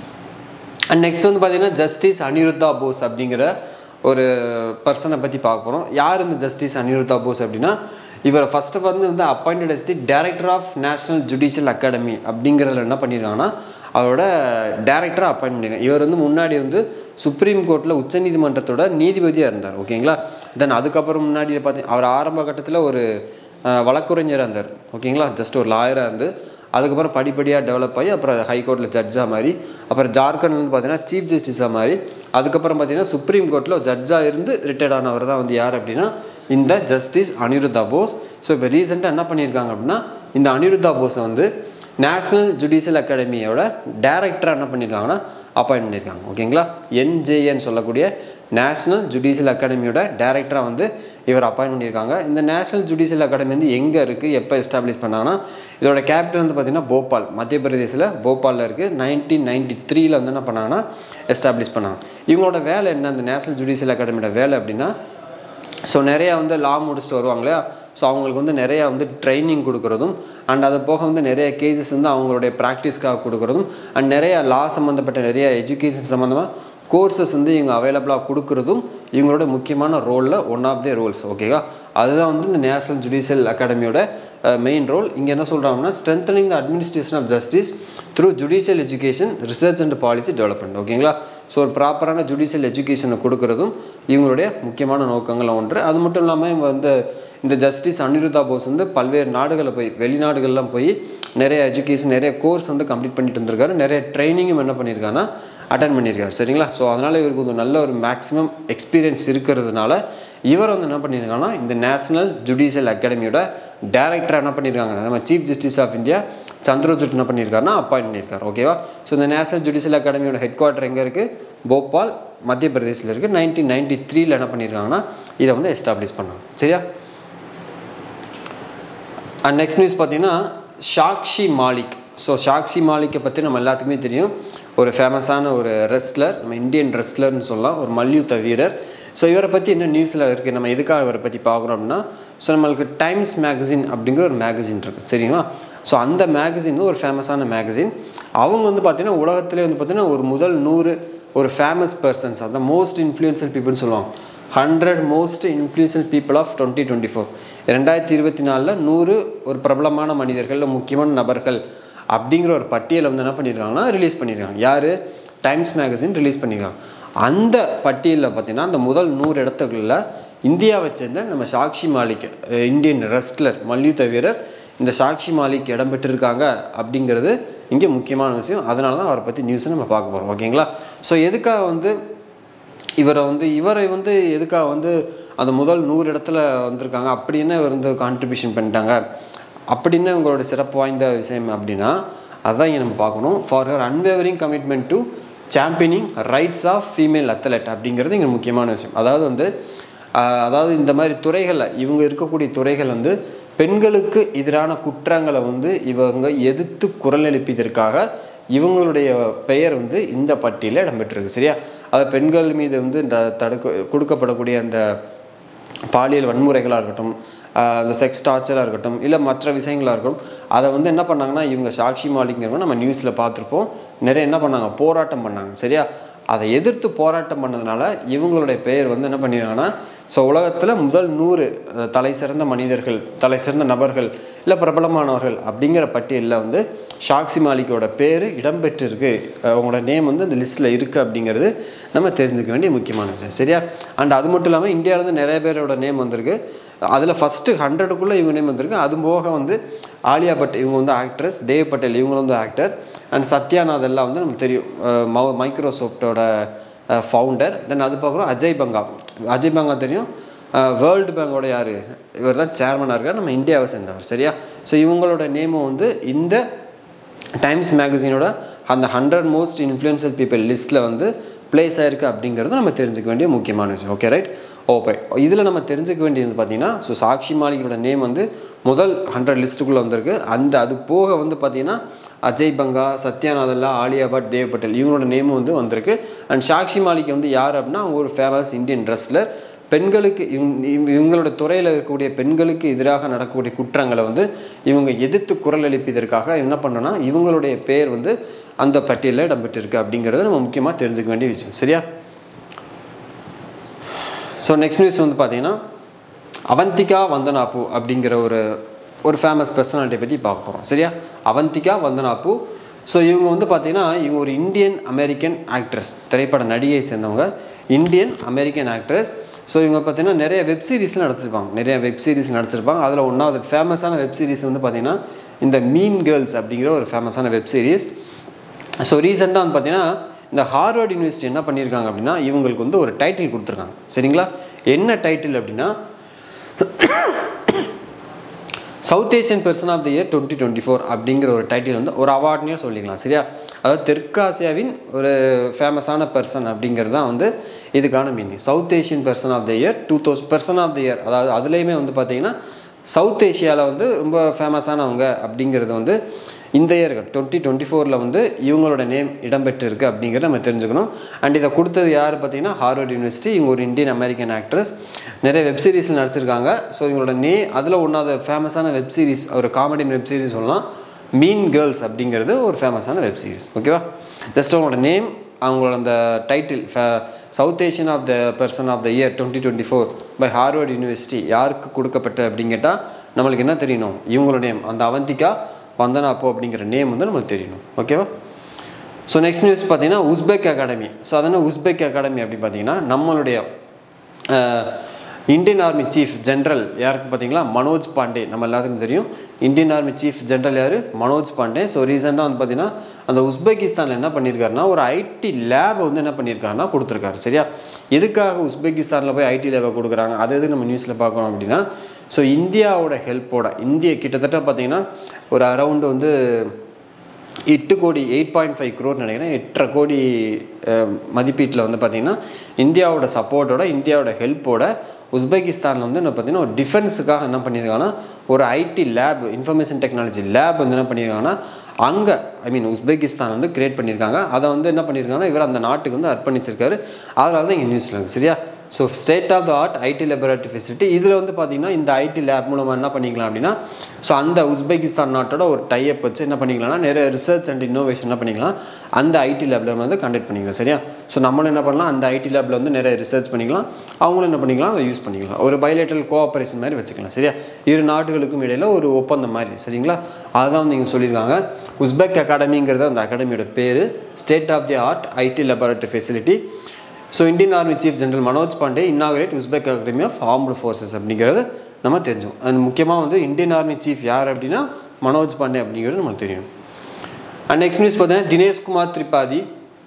அண்ட் நெக்ஸ்ட் வந்து பார்த்தீங்கன்னா ஜஸ்டிஸ் அனிருத்தா போஸ் அப்படிங்கிற ஒரு பர்சனை பற்றி பார்க்க போகிறோம் யார் இந்த ஜஸ்டிஸ் அனிருத்தா போஸ் அப்படின்னா இவர் ஃபஸ்ட்டு வந்து வந்து appointed as the director of national judicial academy அப்படிங்கிறதுல என்ன பண்ணியிருக்காங்கன்னா அவரோட டேரக்டராக அப்பாயிண்ட் பண்ணியிருக்காங்க இவர் வந்து முன்னாடி வந்து சுப்ரீம் கோர்ட்டில் உச்சநீதிமன்றத்தோட நீதிபதியாக இருந்தார் ஓகேங்களா தென் அதுக்கப்புறம் முன்னாடி பார்த்தி அவர் ஆரம்ப கட்டத்தில் ஒரு அஹ், வழக்குரைஞராக இருந்தார் ஓகேங்களா ஜஸ்ட் ஒரு லாயராக இருந்து அதுக்கப்புறம் படிப்படியாக டெவலப் ஆகி அப்புறம் ஹைகோர்ட்டில் ஜட்ஜாக மாறி அப்புறம் ஜார்க்கண்ட் வந்து பார்த்தீங்கன்னா சீஃப் ஜஸ்டிஸாக மாறி அதுக்கப்புறம் பார்த்தீங்கன்னா சுப்ரீம் கோர்ட்டில் ஜட்ஜாக இருந்து ரிட்டையர்ட் ஆனவர் தான் வந்து யார் அப்படின்னா இந்த ஜஸ்டிஸ் அனிருத்தா போஸ் ஸோ இப்போ ரீசெண்டாக என்ன பண்ணியிருக்காங்க அப்படின்னா இந்த அனிருத்தா போஸை வந்து நேஷ்னல் ஜுடிஷியல் அகாடமியோட டைரக்டராக என்ன பண்ணியிருக்காங்கன்னா அப்பாயிண்ட் பண்ணியிருக்காங்க ஓகேங்களா என்ஜேஎன் சொல்லக்கூடிய நேஷ்னல் ஜுடிஷியல் அகாடமியோட டைரக்டராக வந்து இவர் அப்பாயிண்ட் பண்ணியிருக்காங்க இந்த நேஷ்னல் ஜுடிஷியல் அகாடமி வந்து எங்கே இருக்குது எப்போ எஸ்டாப்ளிஷ் பண்ணாங்கன்னா இதோட கேபிட்டல் வந்து பார்த்திங்கன்னா போபால் மத்திய பிரதேசில் போபாலில் இருக்குது நைன்டீன் நைன்டி த்ரீல வந்து என்ன பண்ணாங்கன்னா எஸ்டாப்ளிஷ் பண்ணாங்க இவங்களோட வேலை என்ன இந்த நேஷ்னல் ஜுடிஷியல் அகாடமியோட வேலை அப்படின்னா ஸோ நிறையா வந்து லா முடிச்சுட்டு வருவாங்க இல்லையா ஸோ அவங்களுக்கு வந்து நிறையா வந்து ட்ரைனிங் கொடுக்குறதும் அண்ட் அது போக வந்து நிறைய கேசஸ் வந்து அவங்களுடைய ப்ராக்டிஸ்க்காக கொடுக்குறதும் அண்ட் நிறைய லா சம்மந்தப்பட்ட நிறைய எஜுகேஷன் சம்மந்தமாக கோர்சஸ் வந்து இவங்க அவைலபிளாக கொடுக்குறதும் இவங்களோட முக்கியமான ரோலில் ஒன் ஆஃப் தி ரோல்ஸ் ஓகேவா அதுதான் வந்து இந்த நேஷனல் ஜுடிஷியல் அகாடமியோட மெயின் ரோல் இங்கே என்ன சொல்கிறாங்கன்னா strengthening the administration of justice through judicial education research and policy development ஓகேங்களா ஸோ ஒரு ப்ராப்பரான ஜுடிஷியல் எஜுகேஷனை கொடுக்குறதும் இவங்களுடைய முக்கியமான நோக்கங்கள் ஒன்று அது மட்டும் இல்லாமல் இவங்க வந்து இந்த ஜஸ்டிஸ் அனிருதா போஸ் வந்து பல்வேறு நாடுகளில் போய் வெளிநாடுகள்லாம் போய் நிறைய எஜுகேஷன் நிறைய கோர்ஸ் வந்து கம்ப்ளீட் பண்ணிட்டு இருந்திருக்காரு நிறைய ட்ரைனிங்கும் என்ன பண்ணியிருக்காருன்னா அட்டன் பண்ணியிருக்காரு சரிங்களா ஸோ அதனால் இவருக்கு ஒரு நல்ல ஒரு மேக்ஸிமம் எக்ஸ்பீரியன்ஸ் இருக்கிறதுனால இவர் வந்து என்ன பண்ணியிருக்காங்கன்னா இந்த நேஷனல் ஜுடிஷியல் அகாடமியோட டேரக்டர் என்ன பண்ணியிருக்காங்க நம்ம chief justice of India Chandrachud என்ன பண்ணியிருக்காருன்னா அப்பாயிண்ட் பண்ணியிருக்காரு ஓகேவா ஸோ இந்த நேஷனல் ஜுடிஷியல் அகாடமியோட ஹெட் குவார்ட்டர் எங்கே இருக்குது போபால் மத்திய பிரதேசில் இருக்குது நைன்டீன் நைன்டி த்ரீல என்ன பண்ணியிருக்காங்கன்னா இதை வந்து எஸ்டாப்ளிஷ் பண்ணாங்க சரியா அண்ட் நெக்ஸ்ட் நியூஸ் பார்த்தீங்கன்னா ஷாக்ஷி மாலிக் ஸோ ஷாக்ஷி மாலிக்கை பற்றி நம்ம எல்லாத்துக்குமே தெரியும் ஒரு ஃபேமஸான ஒரு ரெஸ்லர் நம்ம இந்தியன் ரெஸ்லர்னு சொல்லலாம் ஒரு மல்யுத்த வீரர் ஸோ இவரை பற்றி என்ன நியூஸில் இருக்குது நம்ம எதுக்காக இவரை பற்றி பார்க்குறோம் அப்படின்னா ஸோ நம்மளுக்கு டைம்ஸ் மேகசின் அப்படிங்கிற ஒரு மேகசின் இருக்குது சரிங்களா ஸோ அந்த மேகசின் ஒரு ஃபேமஸான மேகசின் அவங்க வந்து பார்த்திங்கன்னா உலகத்திலே வந்து பார்த்திங்கன்னா ஒரு முதல் நூறு ஒரு ஃபேமஸ் பர்சன்ஸ் அந்த மோஸ்ட் இன்ஃப்ளூயன்ஷியல் பீப்புள்னு சொல்லுவாங்க hundred most influential people of twenty twenty four ரெண்டாயிரத்தி இருபத்தி நாலில் நூறு ஒரு பிரபலமான மனிதர்கள் இல்ல முக்கியமான நபர்கள் அப்படிங்கிற ஒரு பட்டியலை வந்து என்ன பண்ணியிருக்காங்கன்னா ரிலீஸ் பண்ணியிருக்காங்க யார் டைம்ஸ் மேகசின் ரிலீஸ் பண்ணியிருக்காங்க அந்த பட்டியலில் பார்த்தீங்கன்னா அந்த முதல் நூறு இடத்துகளில் இந்தியாவை சேர்ந்த நம்ம Sakshi Malik uh Indian wrestler மல்யுத்த வீரர் இந்த சாக்ஷி மாலிக் இடம் பெற்றிருக்காங்க அப்படிங்கிறது இங்கே முக்கியமான விஷயம் அதனால தான் அவரை பற்றி நியூஸை நம்ம பார்க்க போகிறோம் ஓகேங்களா ஸோ எதுக்காக வந்து இவரை வந்து இவரை வந்து எதுக்காக வந்து அந்த முதல் நூறு இடத்துல வந்திருக்காங்க அப்படின்னு இவர் வந்து கான்ட்ரிபியூஷன் பண்ணிட்டாங்க அப்படின்னு இவங்களோட சிறப்பு வாய்ந்த விஷயம் அப்படின்னா அதான் இங்கே நம்ம பார்க்கணும் for her unwavering commitment to championing rights of female athlete அப்படிங்கிறது இங்கே முக்கியமான விஷயம் அதாவது வந்து ஆஹ், அதாவது இந்த மாதிரி துறைகளில் இவங்க இருக்கக்கூடிய துறைகள் வந்து பெண்களுக்கு எதிரான குற்றங்களை வந்து இவங்க எதிர்த்து குரல் எழுப்பியதற்காக இவங்களுடைய பெயர் வந்து இந்த பட்டியலில் இடம்பெற்றிருக்கு சரியா அது பெண்கள் மீது வந்து இந்த தடுக்க கொடுக்கப்படக்கூடிய அந்த பாலியல் வன்முறைகளாக இருக்கட்டும் ஆஹ் அந்த செக்ஸ் டார்ச்சராக இருக்கட்டும் இல்லை மற்ற விஷயங்களாக இருக்கட்டும் அதை வந்து என்ன பண்ணாங்கன்னா இவங்க சாக்ஷி மாலிங்கிறவங்க நம்ம நியூஸில் பார்த்துருப்போம் நிறைய என்ன பண்ணாங்க போராட்டம் பண்ணாங்க சரியா அதை எதிர்த்து போராட்டம் பண்ணதுனால இவங்களுடைய பெயர் வந்து என்ன பண்ணிடுறாங்கன்னா ஸோ உலகத்தில் முதல் நூறு அஹ், தலை சிறந்த மனிதர்கள் தலை சிறந்த நபர்கள் இல்லை பிரபலமானவர்கள் அப்படிங்கிற பட்டியலில் வந்து ஷாக்சி மாலிக்கோட பேர் இடம்பெற்றிருக்கு அஹ், அவங்களோட நேம் வந்து அந்த லிஸ்ட்டில் இருக்குது அப்படிங்கிறது நம்ம தெரிஞ்சுக்க வேண்டிய முக்கியமான விஷயம் சரியா அண்ட் அது மட்டும் இல்லாமல் இந்தியாவிலேருந்து நிறைய பேரோட நேம் வந்திருக்கு அதில் ஃபஸ்ட்டு ஹண்ட்ரடுக்குள்ளே இவங்க நேம் வந்திருக்கு அது போக வந்து ஆலியா பட் இவங்க வந்து ஆக்ட்ரஸ் தேவ் பட்டேல் இவங்க வந்து ஆக்டர் அண்ட் சத்யாநாத் எல்லாம் வந்து நமக்கு தெரியும் அஹ் மௌ- மைக்ரோசாஃப்டோட ஃபவுண்டர் தென் அது பார்க்குறோம் அஜய் பங்கா அஜய் பங்கா தெரியும் வேர்ல்டு பேங்கோட யார் இவர் தான் சேர்மனாக இருக்கார் நம்ம இந்தியாவை சேர்ந்தவர் சரியா ஸோ இவங்களோட நேமும் வந்து இந்த டைம்ஸ் மேகசினோட அந்த ஹண்ட்ரட் மோஸ்ட் இன்ஃப்ளூயன்சல் பீப்பிள் லிஸ்ட்டில் வந்து பிளேஸ் ஆயிருக்கு அப்படிங்கிறது நம்ம தெரிஞ்சுக்க வேண்டிய முக்கியமான விஷயம் ஓகே ரைட் ஓகே இதில் நம்ம தெரிஞ்சுக்க வேண்டியது பார்த்தீங்கன்னா ஸோ சாக்ஷி மாலிகோட நேம் வந்து முதல் ஹண்ட்ரட் லிஸ்ட்டுக்குள்ளே வந்திருக்கு அந்த அது போக வந்து பார்த்தீங்கன்னா அஜய் பங்கா சத்யாநாதல்லா ஆலியா பட் தேவ் பட்டேல் இவங்களோட நேமும் வந்து வந்திருக்கு அண்ட் சாக்ஷி மாலிக் வந்து யார் அப்படின்னா அவங்க ஒரு ஃபேமஸ் இந்தியன் ரெஸ்லர் பெண்களுக்கு இவங்க இவங்க- இவங்களோட துறையில் இருக்கக்கூடிய பெண்களுக்கு எதிராக நடக்கக்கூடிய குற்றங்களை வந்து இவங்க எதிர்த்து குரல் எழுப்பியதற்காக என்ன பண்ணோன்னா இவங்களுடைய பேர் வந்து அந்த பட்டியலில் இடம்பெற்றிருக்கு அப்படிங்கிறத நம்ம முக்கியமாக தெரிஞ்சுக்க வேண்டிய விஷயம் சரியா ஸோ நெக்ஸ்ட் நியூஸ் வந்து பார்த்தீங்கன்னா அவந்திகா வந்தனாப்பு அப்படிங்கிற ஒரு ஒரு ஃபேமஸ் பர்சனாலிட்டி பற்றி பார்க்க போகிறோம் சரியா அவந்திகா வந்தனாப்பு ஸோ இவங்க வந்து பார்த்தீங்கன்னா இவங்க ஒரு இந்தியன் அமெரிக்கன் ஆக்ட்ரஸ் திரைப்பட நடிகை சேர்ந்தவங்க இந்தியன் அமெரிக்கன் ஆக்ட்ரஸ் ஸோ இவங்க பார்த்தீங்கன்னா நிறைய வெப் சீரிஸ்லாம் நடிச்சிருப்பாங்க நிறைய வெப் சீரிஸ் நடிச்சிருப்பாங்க அதில் ஒன்றாவது ஃபேமஸான வெப் சீரிஸ் வந்து பார்த்தீங்கன்னா இந்த மீன் கேர்ள்ஸ் அப்படிங்கிற ஒரு ஃபேமஸான வெப் சீரிஸ் ஸோ ரீசெண்டாக வந்து பார்த்தீங்கன்னா இந்த ஹார்வர்ட் யூனிவர்சிட்டி என்ன பண்ணியிருக்காங்க அப்படின்னா இவங்களுக்கு வந்து ஒரு டைட்டில் கொடுத்துருக்காங்க சரிங்களா என்ன டைட்டில் அப்படின்னா South Asian person of the year twenty twenty four அப்படிங்கிற ஒரு டைட்டில் வந்து ஒரு அவார்ட்னே சொல்லிக்கலாம் சரியா அதாவது தெற்காசியாவின் ஒரு ஃபேமஸான பர்சன் அப்படிங்கிறது தான் வந்து இதுக்கான meaning South Asian person of the year two thousand person of the year அதாவது அதுலேயுமே வந்து பார்த்தீங்கன்னா சவுத் ஏஷியாவில் வந்து ரொம்ப ஃபேமஸானவங்க அப்படிங்கிறது வந்து இந்த இயர் டுவெண்ட்டி டுவெண்ட்டி ஃபோரில் வந்து இவங்களோட நேம் இடம்பெற்றிருக்கு அப்படிங்கிறத நம்ம தெரிஞ்சுக்கணும் அண்ட் இதை கொடுத்தது யார் பார்த்தீங்கன்னா ஹார்வர்ட் யூனிவர்சிட்டி இவங்க ஒரு இந்தியன் அமெரிக்கன் ஆக்ட்ரஸ் நிறைய வெப் சீரிஸில் நடிச்சிருக்காங்க ஸோ இவங்களோட நே அதில் ஒன்றாவது ஃபேமஸான வெப் சீரிஸ் ஒரு காமெடி வெப் சீரிஸ் சொல்லலாம் மீன் கேர்ள்ஸ் அப்படிங்கிறது ஒரு ஃபேமஸான வெப் சீரிஸ் ஓகேவா ஜஸ்ட் அவங்களோட நேம் அவங்களோட அந்த title South Asian of the person of the year twenty twenty four by Harvard University யாருக்கு கொடுக்கப்பட்டு அப்படின்னு கேட்டால் நம்மளுக்கு என்ன தெரியணும் இவங்களோட நேம் அந்த அவந்திகா வந்தனா அப்போ அப்படிங்கிற நேம் வந்து நம்மளுக்கு தெரியணும் ஓகேவா ஸோ நெக்ஸ்ட் நியூஸ் பார்த்தீங்கன்னா உஸ்பெக் அகாடமி ஸோ அதனால் உஸ்பெக் அகாடமி அப்படின்னு பார்த்தீங்கன்னா நம்மளுடைய uh, Indian army chief general யாருக்கு பார்த்தீங்களா மனோஜ் பாண்டே நம்ம எல்லாத்துக்கும் தெரியும் இந்தியன் ஆர்மி சீஃப் ஜென்ரல் யார் மனோஜ் பாண்டே ஸோ ரீசெண்டாக வந்து பார்த்தீங்கன்னா அந்த உஸ்பெகிஸ்தானில் என்ன பண்ணியிருக்காருன்னா ஒரு ஐடி லேப் வந்து என்ன பண்ணியிருக்காருன்னா கொடுத்துருக்காரு சரியா எதுக்காக உஸ்பெகிஸ்தானில் போய் ஐடி லேபை கொடுக்குறாங்க அது எது நம்ம நியூஸில் பார்க்கணும் அப்படின்னா ஸோ இந்தியாவோட ஹெல்ப்போட இந்திய கிட்டத்தட்ட பார்த்தீங்கன்னா ஒரு அரவுண்டு வந்து எட்டு கோடி எயிட் பாயிண்ட் ஃபைவ் க்ரோர் நினைக்கிறேன் எட்டரை கோடி மதிப்பீட்டில் வந்து பார்த்திங்கன்னா இந்தியாவோட சப்போர்ட்டோட இந்தியாவோட ஹெல்ப்போட உஸ்பெகிஸ்தானில் வந்து என்ன பார்த்தீங்கன்னா ஒரு டிஃபென்ஸுக்காக என்ன பண்ணியிருக்காங்கன்னா ஒரு IT lab information technology lab வந்து என்ன பண்ணியிருக்காங்கன்னா அங்கே ஐ மீன் உஸ்பெகிஸ்தான் வந்து கிரியேட் பண்ணியிருக்காங்க அதை வந்து என்ன பண்ணியிருக்காங்கன்னா இவர் அந்த நாட்டுக்கு வந்து அர்ப்பணிச்சிருக்காரு அதனால தான் இங்கே நியூஸில் இருக்குது சரியா so state of the art IT laboratory facility இதில் வந்து பார்த்தீங்கன்னா இந்த ஐடி லேப் மூலமாக என்ன பண்ணிக்கலாம் அப்படின்னா ஸோ அந்த உஸ்பெகிஸ்தான் நாட்டோட ஒரு டைப் வச்சு என்ன பண்ணிக்கலாம்னா நிறைய ரிசர்ச் அண்ட் இன்னோவேஷன் என்ன பண்ணிக்கலாம் அந்த ஐடி லேபில் வந்து கண்டக்ட் பண்ணிக்கலாம் சரியா ஸோ நம்மளும் என்ன பண்ணலாம் அந்த ஐடி லேபில் வந்து நிறைய ரிசர்ச் பண்ணிக்கலாம் அவங்களும் என்ன பண்ணிக்கலாம் அதை யூஸ் பண்ணிக்கலாம் ஒரு பைலேட்டரல் கோஆப்ரேஷன் மாதிரி வச்சுக்கலாம் சரியா இரு நாடுகளுக்கும் இடையில ஒரு ஒப்பந்தம் மாதிரி சரிங்களா அதுதான் வந்து இங்கே சொல்லியிருக்காங்க உஸ்பெக் அகாடமிங்கிறது அந்த அகாடமியோட பேர் state of the art IT laboratory facility so Indian army chief general Manoj Pandey inaugurate Uzbek academy of armed forces அப்படிங்கிறது நம்ம தெரிஞ்சோம் அது முக்கியமாக வந்து இந்தியன் ஆர்மி சீஃப் யார் அப்படின்னா மனோஜ் பாண்டே அப்படிங்கிறது நமக்கு தெரியும் அண்ட் நெக்ஸ்ட் நியூஸ் பார்த்தீங்கன்னா தினேஷ்குமார் திரிபாதி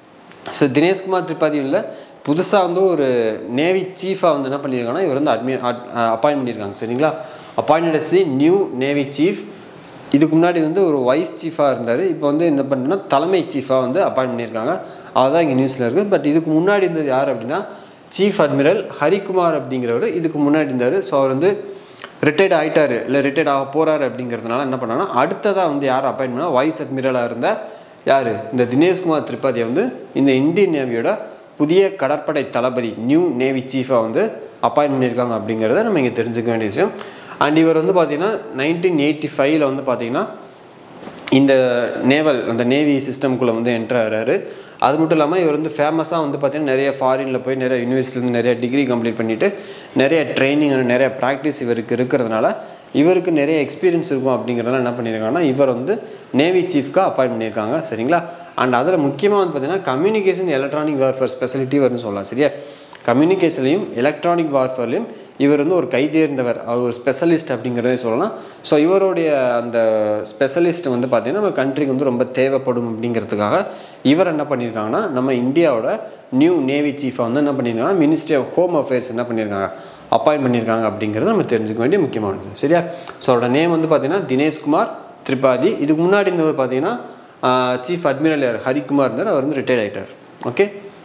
ஸோ தினேஷ்குமார் திரிபாதி இல்லை புதுசாக வந்து ஒரு நேவி சீஃபாக வந்து என்ன பண்ணியிருக்காங்கன்னா இவர் வந்து அட்மி அப்பாயின்ட் பண்ணியிருக்காங்க சரிங்களா appoint as the new navy chief இதுக்கு முன்னாடி வந்து ஒரு வைஸ் சீஃபாக இருந்தார் இப்போ வந்து என்ன பண்ணுன்னா தலைமை சீஃபாக வந்து அப்பாயின்ட் பண்ணியிருக்காங்க அதுதான் இங்கே நியூஸில் இருக்குது பட் இதுக்கு முன்னாடி இருந்தது யார் அப்படின்னா சீஃப் அட்மிரல் ஹரிகுமார் அப்படிங்கிறவர் இதுக்கு முன்னாடி இருந்தார் ஸோ அவர் வந்து ரிட்டையர்ட் ஆகிட்டாரு இல்லை ரிட்டையர்ட் ஆக போகிறாரு அப்படிங்கிறதுனால என்ன பண்ணாங்கன்னா அடுத்ததாக வந்து யார் அப்பாயின்ட் பண்ணால் வைஸ் அட்மிரலாக இருந்த யார் இந்த தினேஷ்குமார் திரிபாதியை வந்து இந்த இந்தியன் நேவியோட புதிய கடற்படை தளபதி நியூ நேவி சீஃபாக வந்து அப்பாயின்ட் பண்ணியிருக்காங்க அப்படிங்கிறத நம்ம இங்கே தெரிஞ்சுக்க வேண்டிய விஷயம் அண்ட் இவர் வந்து பார்த்தீங்கன்னா நைன்டீன் எயிட்டி ஃபைவ்ல வந்து பார்த்தீங்கன்னா இந்த நேவல் அந்த நேவி சிஸ்டம்குள்ளே வந்து என்ட்ரு ஆகிறாரு அது மட்டும் இல்லாமல் இவர் வந்து ஃபேமஸாக வந்து பார்த்தீங்கன்னா நிறைய ஃபாரினில் போய் நிறைய யூனிவர்சிட்டிலேருந்து நிறைய டிகிரி கம்ப்ளீட் பண்ணிவிட்டு நிறைய ட்ரைனிங் நிறைய ப்ராக்டிஸ் இவருக்கு இருக்கிறதுனால இவருக்கு நிறைய எக்ஸ்பீரியன்ஸ் இருக்கும் அப்படிங்கிறதுனால என்ன பண்ணியிருக்காங்கன்னா இவர் வந்து நேவி சீஃப்க்காக அப்பாயின்ட் பண்ணியிருக்காங்க சரிங்களா அண்ட் அதில் முக்கியமாக வந்து பார்த்தீங்கன்னா கம்யூனிகேஷன் எலக்ட்ரானிக் வார்ஃபேர் ஸ்பெஷலிட்டி வரும்னு சொல்லலாம் சரியா கம்யூனிகேஷன்லையும் எலக்ட்ரானிக் வார்ஃபேர்லையும் இவர் வந்து ஒரு கைதேர்ந்தவர் அவர் ஒரு ஸ்பெஷலிஸ்ட் அப்படிங்கிறதே சொல்லலாம் ஸோ இவருடைய அந்த ஸ்பெஷலிஸ்ட் வந்து பார்த்திங்கன்னா நம்ம கண்ட்ரிக்கு வந்து ரொம்ப தேவைப்படும் அப்படிங்கிறதுக்காக இவர் என்ன பண்ணியிருக்காங்கன்னா நம்ம இந்தியாவோட நியூ நேவி சீஃபை வந்து என்ன பண்ணியிருக்காங்கன்னா மினிஸ்ட்ரி ஆஃப் ஹோம் அஃபேர்ஸ் என்ன பண்ணியிருக்காங்க அப்பாயின்ட் பண்ணியிருக்காங்க அப்படிங்கிறத நம்ம தெரிஞ்சுக்க வேண்டிய முக்கியமானது சரியா ஸோ அவரோட நேம் வந்து பார்த்தீங்கன்னா தினேஷ்குமார் திரிபாதி இதுக்கு முன்னாடி இருந்தவர் பார்த்தீங்கன்னா சீஃப் அட்மிரல் யார் ஹரிக்குமார் இருந்தார் அவர் வந்து ரிட்டையர்ட் ஆகிட்டார் ஓகே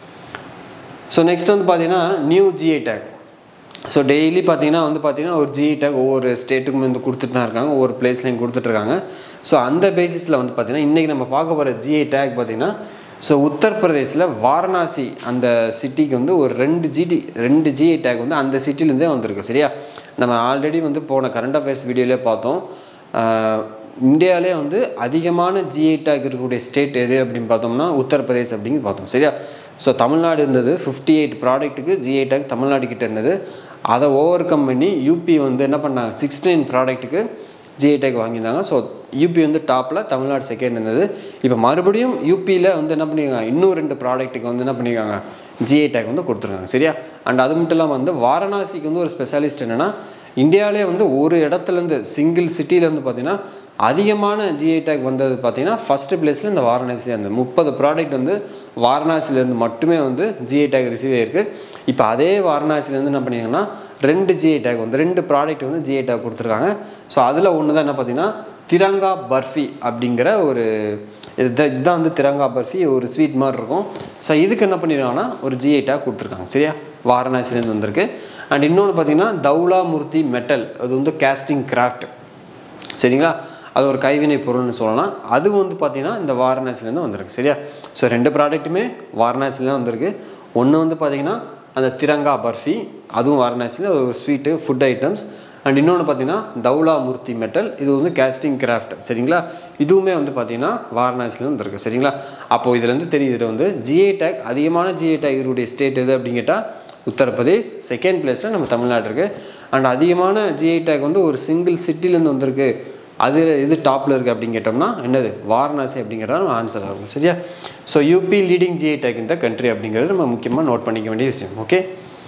ஸோ நெக்ஸ்ட் வந்து பார்த்தீங்கன்னா new GI tag so daily பார்த்தீங்கன்னா வந்து பார்த்தீங்கன்னா ஒரு ஜிஐ டேக் ஒவ்வொரு ஸ்டேட்டுக்கும் வந்து கொடுத்துட்டு தான் இருக்காங்க ஒவ்வொரு பிளேஸ்லையும் கொடுத்துட்ருக்காங்க ஸோ அந்த பேசிஸில் வந்து பார்த்தீங்கன்னா இன்றைக்கி நம்ம பார்க்க போகிற ஜிஐ டேக் பார்த்தீங்கன்னா ஸோ உத்தரப்பிரதேசில் வாரணாசி அந்த சிட்டிக்கு வந்து ஒரு ரெண்டு ஜிடி ரெண்டு ஜிஐ டேக் வந்து அந்த சிட்டிலேருந்தே வந்திருக்கு சரியா நம்ம ஆல்ரெடி வந்து போன கரண்ட் அஃபேர்ஸ் வீடியோலேயே பார்த்தோம் ஆஹ் இந்தியாவிலே வந்து அதிகமான ஜிஐ டேக் இருக்கக்கூடிய ஸ்டேட் எது அப்படின்னு பார்த்தோம்னா உத்தரப்பிரதேஷ் அப்படின்னு பார்த்தோம் சரியா ஸோ தமிழ்நாடு இருந்தது ஃபிஃப்டி எயிட் ப்ராடக்ட்டுக்கு ஜிஐ டேக் தமிழ்நாடு கிட்ட இருந்தது அதை ஓவர் கம் பண்ணி யூபி வந்து என்ன பண்ணாங்க சிக்ஸ்டி நைன் ப்ராடக்ட்டுக்கு ஜிஐ டேக் வாங்கியிருந்தாங்க ஸோ யூபி வந்து டாப்பில் தமிழ்நாடு செகண்ட் இருந்தது இப்போ மறுபடியும் யூபியில் வந்து என்ன பண்ணியிருக்காங்க இன்னும் ரெண்டு ப்ராடக்ட்டுக்கு வந்து என்ன பண்ணியிருக்காங்க ஜிஐ டேக் வந்து கொடுத்துருக்காங்க சரியா அண்ட் அது மட்டும் இல்லாமல் வந்து வாரணாசிக்கு வந்து ஒரு ஸ்பெஷலிஸ்ட் என்னென்னா இந்தியாவிலே வந்து ஒரு இடத்துலேருந்து சிங்கிள் சிட்டிலேருந்து பார்த்தீங்கன்னா அதிகமான ஜிஐ டேக் வந்தது பார்த்தீங்கன்னா ஃபஸ்ட்டு பிளேஸில் இந்த வாரணாசி அந்த முப்பது ப்ராடக்ட் வந்து வாரணாசிலேருந்து மட்டுமே வந்து ஜிஐ டேக் ரிசீவ் ஆகிருக்கு இப்போ அதே வாரணாசிலேருந்து என்ன பண்ணிங்கன்னா ரெண்டு ஜிஐ டேக் வந்து ரெண்டு ப்ராடக்ட் வந்து ஜிஐ டேக் கொடுத்துருக்காங்க ஸோ அதில் ஒன்று தான் என்ன பார்த்தீங்கன்னா திரங்கா பர்ஃபி அப்படிங்கிற ஒரு இது இதுதான் வந்து திரங்கா பர்ஃபி ஒரு ஸ்வீட் மாதிரி இருக்கும் ஸோ இதுக்கு என்ன பண்ணிருக்காங்கன்னா ஒரு ஜிஐ டேக் கொடுத்துருக்காங்க சரியா வாரணாசிலேருந்து வந்திருக்கு அண்ட் இன்னொன்று பார்த்தீங்கன்னா தௌலா மூர்த்தி மெட்டல் அது வந்து கேஸ்டிங் கிராஃப்ட் சரிங்களா அது ஒரு கைவினை பொருள்னு சொல்லலாம் அது வந்து பார்த்தீங்கன்னா இந்த வாரணாசிலேருந்து வந்திருக்கு சரியா ஸோ ரெண்டு ப்ராடக்ட்டுமே வாரணாசிலேருந்து வந்திருக்கு ஒன்று வந்து பார்த்தீங்கன்னா அந்த திரங்கா பர்ஃபி அதுவும் வாரணாசியில் அது ஒரு ஸ்வீட்டு ஃபுட் ஐட்டம்ஸ் அண்ட் இன்னொன்று பார்த்தீங்கன்னா தௌலா மூர்த்தி மெட்டல் இது வந்து கேஸ்டிங் கிராஃப்ட் சரிங்களா இதுவுமே வந்து பார்த்தீங்கன்னா வாரணாசியில் வந்துருக்கு சரிங்களா அப்போது இதுலேருந்து தெரியுது வந்து ஜிஐ டேக் அதிகமான ஜிஐ டேக் இதனுடைய ஸ்டேட் எது அப்படின்னு கேட்டால் உத்தரப்பிரதேஷ் செகண்ட் பிளேஸில் நம்ம தமிழ்நாடு இருக்குது அண்ட் அதிகமான ஜிஐ டேக் வந்து ஒரு சிங்கிள் சிட்டிலேருந்து வந்திருக்கு அது இது டாப்பில் இருக்குது அப்படின்னு கேட்டோம்னா என்னது வாரணாசி அப்படிங்கிறத நம்ம ஆன்சர் ஆகும் சரியா so UP leading GI tag இந்த கண்ட்ரி அப்படிங்கிறது நம்ம முக்கியமாக நோட் பண்ணிக்க வேண்டிய விஷயம் ஓகே